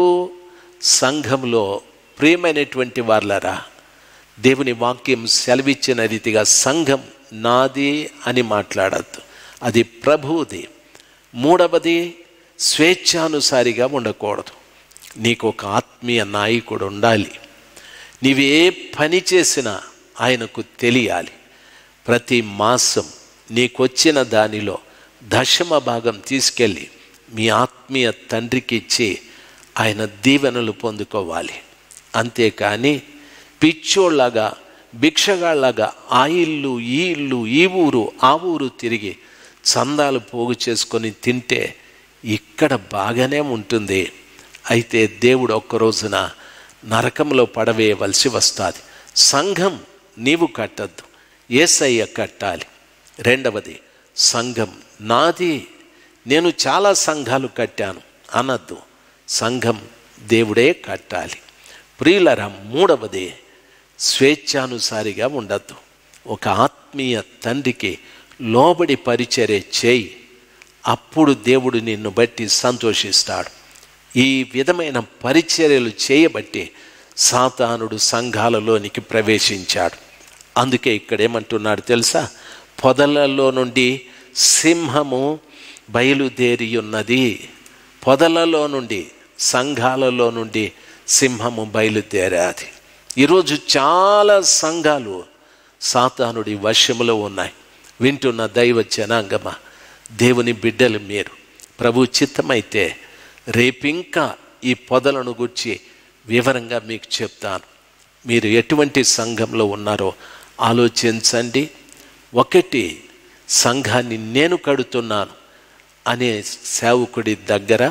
సంఘంలో ప్రియమైనటువంటి వాళ్ళరా దేవుని వాక్యం సెలవిచ్చిన రీతిగా సంఘం నాది అని మాట్లాడద్దు అది ప్రభువుది మూడవది స్వేచ్ఛానుసారిగా ఉండకూడదు నీకు ఒక ఆత్మీయ నాయకుడు ఉండాలి నీవే పని చేసినా ఆయనకు తెలియాలి ప్రతి మాసం నీకొచ్చిన దానిలో దశమ భాగం తీసుకెళ్ళి మీ ఆత్మీయ తండ్రికి ఇచ్చి ఆయన దీవెనలు పొందుకోవాలి అంతేకాని పిచ్చోళ్ళగా భిక్షగాళ్ళగా ఆ ఇల్లు ఈ ఇల్లు ఈ ఊరు ఆ ఊరు తిరిగి చందాలు పోగు చేసుకొని తింటే ఇక్కడ బాగానే ఉంటుంది అయితే దేవుడు ఒక్క రోజున నరకంలో పడవేయవలసి వస్తుంది సంఘం నీవు కట్టద్దు ఏసయ్య కట్టాలి రెండవది సంఘం నాది నేను చాలా సంఘాలు కట్టాను అనద్దు సంఘం దేవుడే కట్టాలి ప్రియులర మూడవది స్వేచ్ఛానుసారిగా ఉండద్దు ఒక ఆత్మీయ తండ్రికి లోబడి పరిచర్య చేయి అప్పుడు దేవుడు నిన్ను బట్టి సంతోషిస్తాడు ఈ విధమైన పరిచర్యలు చేయబట్టి సాతానుడు సంఘాలలోనికి ప్రవేశించాడు అందుకే ఇక్కడ ఏమంటున్నాడు తెలుసా పొదలలో నుండి సింహము బయలుదేరి ఉన్నది పొదలలో నుండి సంఘాలలో నుండి సింహము బయలుదేరాది ఈరోజు చాలా సంఘాలు సాతానుడి వశములో ఉన్నాయి వింటున్న దైవ జనాంగమ దేవుని బిడ్డలు మీరు ప్రభు చిత్తమైతే రేపింకా ఈ పొదలను గుర్చి వివరంగా మీకు చెప్తాను మీరు ఎటువంటి సంఘంలో ఉన్నారో ఆలోచించండి ఒకటి సంఘాన్ని నేను కడుతున్నాను అనే సేవకుడి దగ్గర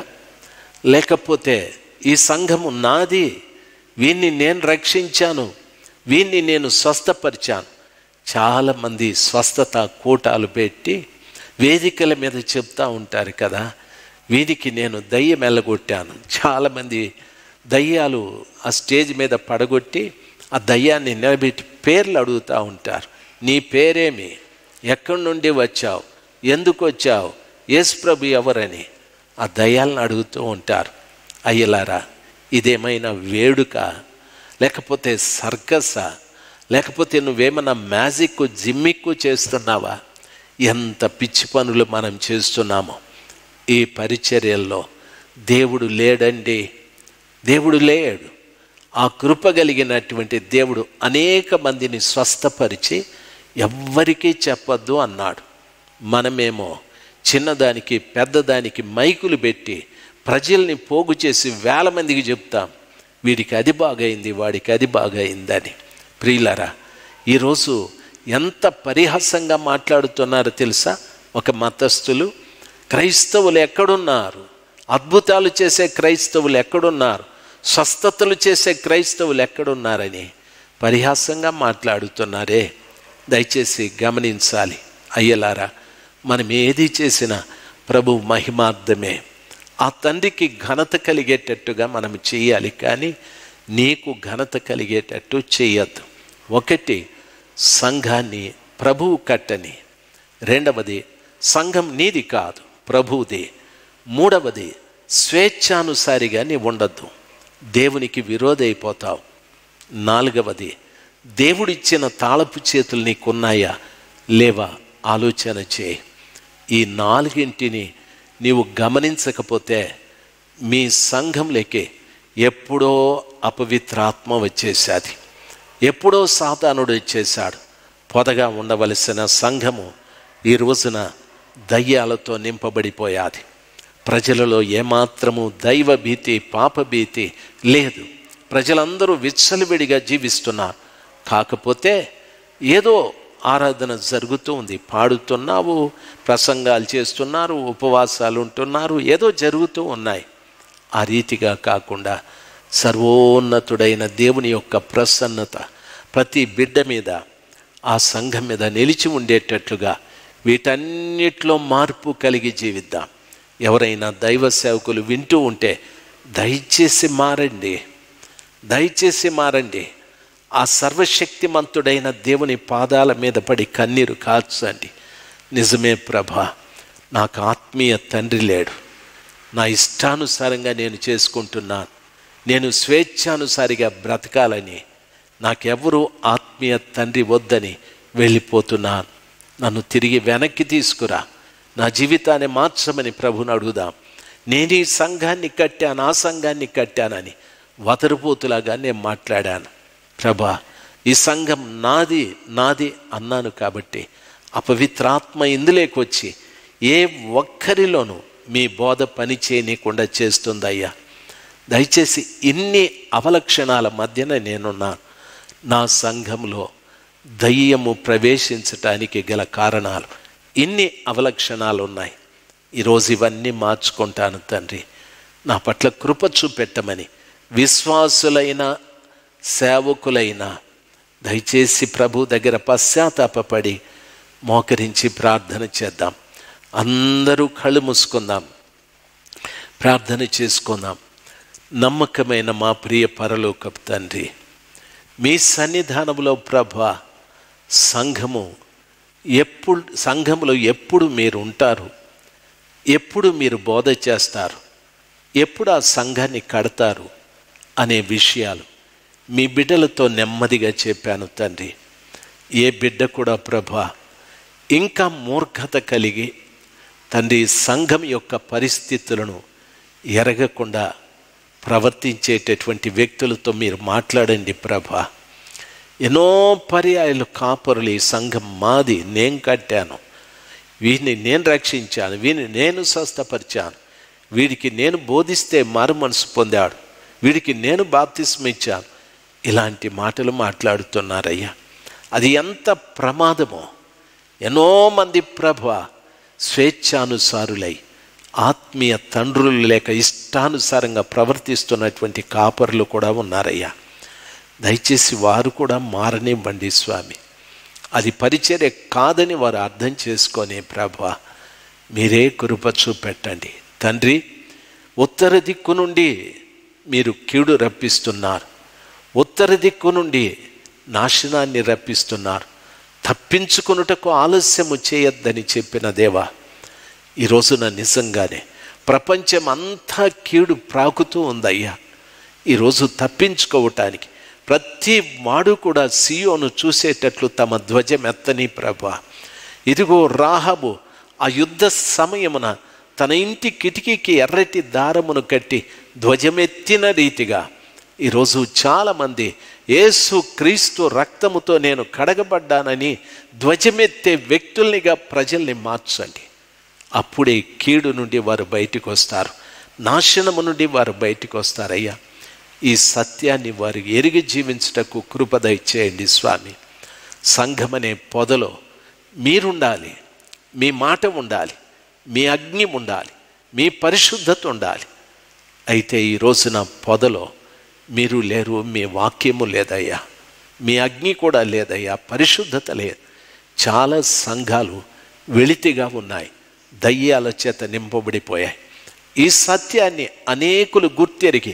లేకపోతే ఈ సంఘము నాది వీన్ని నేను రక్షించాను వీన్ని నేను స్వస్థపరిచాను చాలామంది స్వస్థత కూటాలు పెట్టి వేదికల మీద చెప్తా ఉంటారు కదా వీరికి నేను దయ్యం ఎల్లగొట్టాను చాలామంది దయ్యాలు ఆ స్టేజ్ మీద పడగొట్టి ఆ దయ్యాన్ని నిలబెట్టి పేర్లు అడుగుతూ ఉంటారు నీ పేరేమి ఎక్కడి నుండి వచ్చావు ఎందుకు వచ్చావు యేసు ప్రభు ఎవరని ఆ దయ్యాలను అడుగుతూ ఉంటారు అయ్యలారా ఇదేమైనా వేడుక లేకపోతే సర్కసా లేకపోతే నువ్వేమన్నా మ్యాజిక్ జిమ్మిక్కు చేస్తున్నావా ఎంత పిచ్చి పనులు మనం చేస్తున్నామో ఈ పరిచర్యల్లో దేవుడు లేడండి దేవుడు లేడు ఆ కృప కలిగినటువంటి దేవుడు అనేక మందిని స్వస్థపరిచి ఎవ్వరికీ చెప్పొద్దు అన్నాడు మనమేమో చిన్నదానికి పెద్దదానికి మైకులు పెట్టి ప్రజల్ని పోగు చేసి వేల మందికి చెప్తాం వీడికి అది బాగైంది వాడికి అది బాగైందని ప్రియులరా ఈరోజు ఎంత పరిహాసంగా మాట్లాడుతున్నారో తెలుసా ఒక మతస్థులు క్రైస్తవులు ఎక్కడున్నారు అద్భుతాలు చేసే క్రైస్తవులు ఎక్కడున్నారు స్వస్థతలు చేసే క్రైస్తవులు ఎక్కడున్నారని పరిహాసంగా మాట్లాడుతున్నారే దయచేసి గమనించాలి అయ్యలారా మనం ఏది చేసినా ప్రభు మహిమార్థమే ఆ తండ్రికి ఘనత కలిగేటట్టుగా మనం చేయాలి కానీ నీకు ఘనత కలిగేటట్టు చేయొద్దు ఒకటి సంఘాన్ని ప్రభువు కట్టని రెండవది సంఘం నీది కాదు ప్రభువుది మూడవది స్వేచ్ఛానుసారిగా నీ ఉండద్దు దేవునికి విరోధైపోతావు నాలుగవది దేవుడిచ్చిన తాళపు చేతులు నీకున్నాయా లేవా ఆలోచన చేయి ఈ నాలుగింటిని నీవు గమనించకపోతే మీ సంఘంలోకి ఎప్పుడో అపవిత్రాత్మ వచ్చేసాది ఎప్పుడో సాతానుడు వచ్చేసాడు పొదగా ఉండవలసిన సంఘము ఈ రోజున దయ్యాలతో నింపబడిపోయాది ప్రజలలో ఏమాత్రము దైవ భీతి పాప భీతి లేదు ప్రజలందరూ విచ్చలవిడిగా జీవిస్తున్నారు కాకపోతే ఏదో ఆరాధన జరుగుతూ ఉంది పాడుతున్నావు ప్రసంగాలు చేస్తున్నారు ఉపవాసాలు ఉంటున్నారు ఏదో జరుగుతూ ఉన్నాయి ఆ రీతిగా కాకుండా సర్వోన్నతుడైన దేవుని యొక్క ప్రసన్నత ప్రతి బిడ్డ మీద ఆ సంఘం మీద నిలిచి ఉండేటట్లుగా వీటన్నిటిలో మార్పు కలిగి జీవిద్దాం ఎవరైనా దైవ సేవకులు వింటూ ఉంటే దయచేసి మారండి దయచేసి మారండి ఆ సర్వశక్తిమంతుడైన దేవుని పాదాల మీద పడి కన్నీరు కాచండి నిజమే ప్రభ నాకు ఆత్మీయ తండ్రి లేడు నా ఇష్టానుసారంగా నేను చేసుకుంటున్నాను నేను స్వేచ్ఛానుసారిగా బ్రతకాలని నాకెవరూ ఆత్మీయ తండ్రి వద్దని వెళ్ళిపోతున్నాను నన్ను తిరిగి వెనక్కి తీసుకురా నా జీవితాన్ని మార్చమని ప్రభుని అడుగుదాం నేను ఈ సంఘాన్ని కట్టాను ఆ సంఘాన్ని కట్టానని వదరుపోతులాగా నేను మాట్లాడాను ప్రభా ఈ సంఘం నాది నాది అన్నాను కాబట్టి అపవిత్రాత్మ ఇందులోకి వచ్చి ఏ ఒక్కరిలోనూ మీ బోధ పని చేయనీయకుండా చేస్తుందయ్యా దయచేసి ఇన్ని అవలక్షణాల మధ్యన నేనున్నాను నా సంఘంలో దయ్యము ప్రవేశించటానికి గల కారణాలు ఇన్ని అవలక్షణాలు ఉన్నాయి ఈరోజు ఇవన్నీ మార్చుకుంటాను తండ్రి నా పట్ల కృప చూపెట్టమని విశ్వాసులైన సేవకులైన దయచేసి ప్రభు దగ్గర పశ్చాత్తాపడి మోకరించి ప్రార్థన చేద్దాం అందరూ కళ్ళు మూసుకుందాం ప్రార్థన చేసుకుందాం నమ్మకమైన మా ప్రియ పరలోకపు తండ్రి మీ సన్నిధానంలో ప్రభ సంఘము ఎప్పుడు సంఘంలో ఎప్పుడు మీరు ఉంటారు ఎప్పుడు మీరు బోధ చేస్తారు ఎప్పుడు ఆ సంఘాన్ని కడతారు అనే విషయాలు మీ బిడ్డలతో నెమ్మదిగా చెప్పాను తండ్రి ఏ బిడ్డ కూడా ప్రభ ఇంకా మూర్ఖత కలిగి తండ్రి సంఘం యొక్క పరిస్థితులను ఎరగకుండా ప్రవర్తించేటటువంటి వ్యక్తులతో మీరు మాట్లాడండి ప్రభ ఎన్నో పర్యాయాలు కాపరులు ఈ సంఘం మాది నేను కట్టాను వీడిని నేను రక్షించాను వీడిని నేను స్వస్థపరిచాను వీడికి నేను బోధిస్తే మారు మనసు పొందాడు వీడికి నేను బాప్తిస్మ ఇచ్చాను ఇలాంటి మాటలు మాట్లాడుతున్నారయ్యా అది ఎంత ప్రమాదమో ఎన్నో మంది ప్రభ స్వేచ్ఛానుసారులై ఆత్మీయ తండ్రులు లేక ఇష్టానుసారంగా ప్రవర్తిస్తున్నటువంటి కాపరులు కూడా ఉన్నారయ్యా దయచేసి వారు కూడా మారనివ్వండి స్వామి అది పరిచర్య కాదని వారు అర్థం చేసుకొని ప్రభ మీరే కృప చూపెట్టండి తండ్రి ఉత్తర దిక్కు నుండి మీరు కీడు రప్పిస్తున్నారు ఉత్తర దిక్కు నుండి నాశనాన్ని రప్పిస్తున్నారు తప్పించుకున్నటకు ఆలస్యము చేయొద్దని చెప్పిన దేవా ఈ రోజున నిజంగానే ప్రపంచం అంతా కీడు ప్రాకుతూ ఉందయ్యా ఈరోజు తప్పించుకోవటానికి ప్రతి వాడు కూడా సియోను చూసేటట్లు తమ ధ్వజం ఎత్తని ప్రభ ఇదిగో రాహబు ఆ యుద్ధ సమయమున తన ఇంటి కిటికీకి ఎర్రటి దారమును కట్టి ధ్వజమెత్తిన రీతిగా ఈరోజు చాలామంది యేసు క్రీస్తు రక్తముతో నేను కడగబడ్డానని ధ్వజమెత్తే వ్యక్తుల్నిగా ప్రజల్ని మార్చండి అప్పుడే కీడు నుండి వారు బయటికి వస్తారు నాశనము నుండి వారు బయటికి వస్తారయ్యా ఈ సత్యాన్ని వారు ఎరిగి జీవించుటకు కృపద ఇచ్చేయండి స్వామి సంఘమనే పొదలో మీరుండాలి మీ మాట ఉండాలి మీ అగ్ని ఉండాలి మీ పరిశుద్ధత ఉండాలి అయితే ఈ రోజున పొదలో మీరు లేరు మీ వాక్యము లేదయ్యా మీ అగ్ని కూడా లేదయ్యా పరిశుద్ధత లేదు చాలా సంఘాలు వెళితిగా ఉన్నాయి దయ్యాల చేత నింపబడిపోయాయి ఈ సత్యాన్ని అనేకులు గుర్తెరిగి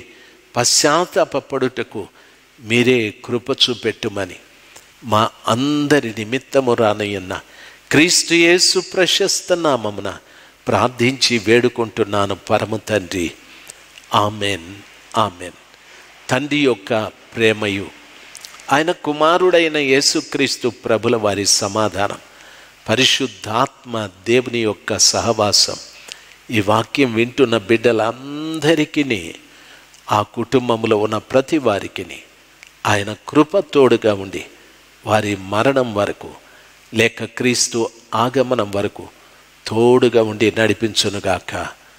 పశ్చాత్తాపడుటకు మీరే కృప చూపెట్టుమని మా అందరి నిమిత్తము రానయ్యన్న క్రీస్తు యేసు ప్రశస్త నామమున ప్రార్థించి వేడుకుంటున్నాను పరమ తండ్రి ఆమెన్ ఆమెన్ తండ్రి యొక్క ప్రేమయు ఆయన కుమారుడైన యేసుక్రీస్తు ప్రభుల వారి సమాధానం పరిశుద్ధాత్మ దేవుని యొక్క సహవాసం ఈ వాక్యం వింటున్న బిడ్డలందరికీ ఆ కుటుంబంలో ఉన్న ప్రతి వారికి ఆయన కృప తోడుగా ఉండి వారి మరణం వరకు లేక క్రీస్తు ఆగమనం వరకు తోడుగా ఉండి నడిపించునుగాక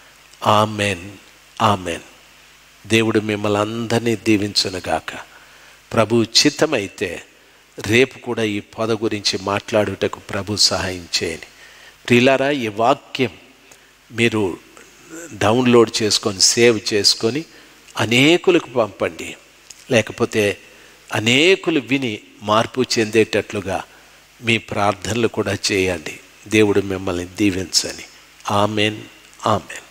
ఆమెన్ ఆమెన్ దేవుడు మిమ్మల్ని అందరినీ దీవించునుగాక ప్రభు చిత్తమైతే రేపు కూడా ఈ పద గురించి మాట్లాడుటకు ప్రభు సహాయం చేయని ప్రిలారా ఈ వాక్యం మీరు డౌన్లోడ్ చేసుకొని సేవ్ చేసుకొని అనేకులకు పంపండి లేకపోతే అనేకులు విని మార్పు చెందేటట్లుగా మీ ప్రార్థనలు కూడా చేయండి దేవుడు మిమ్మల్ని దీవించని ఆమెన్ ఆమెన్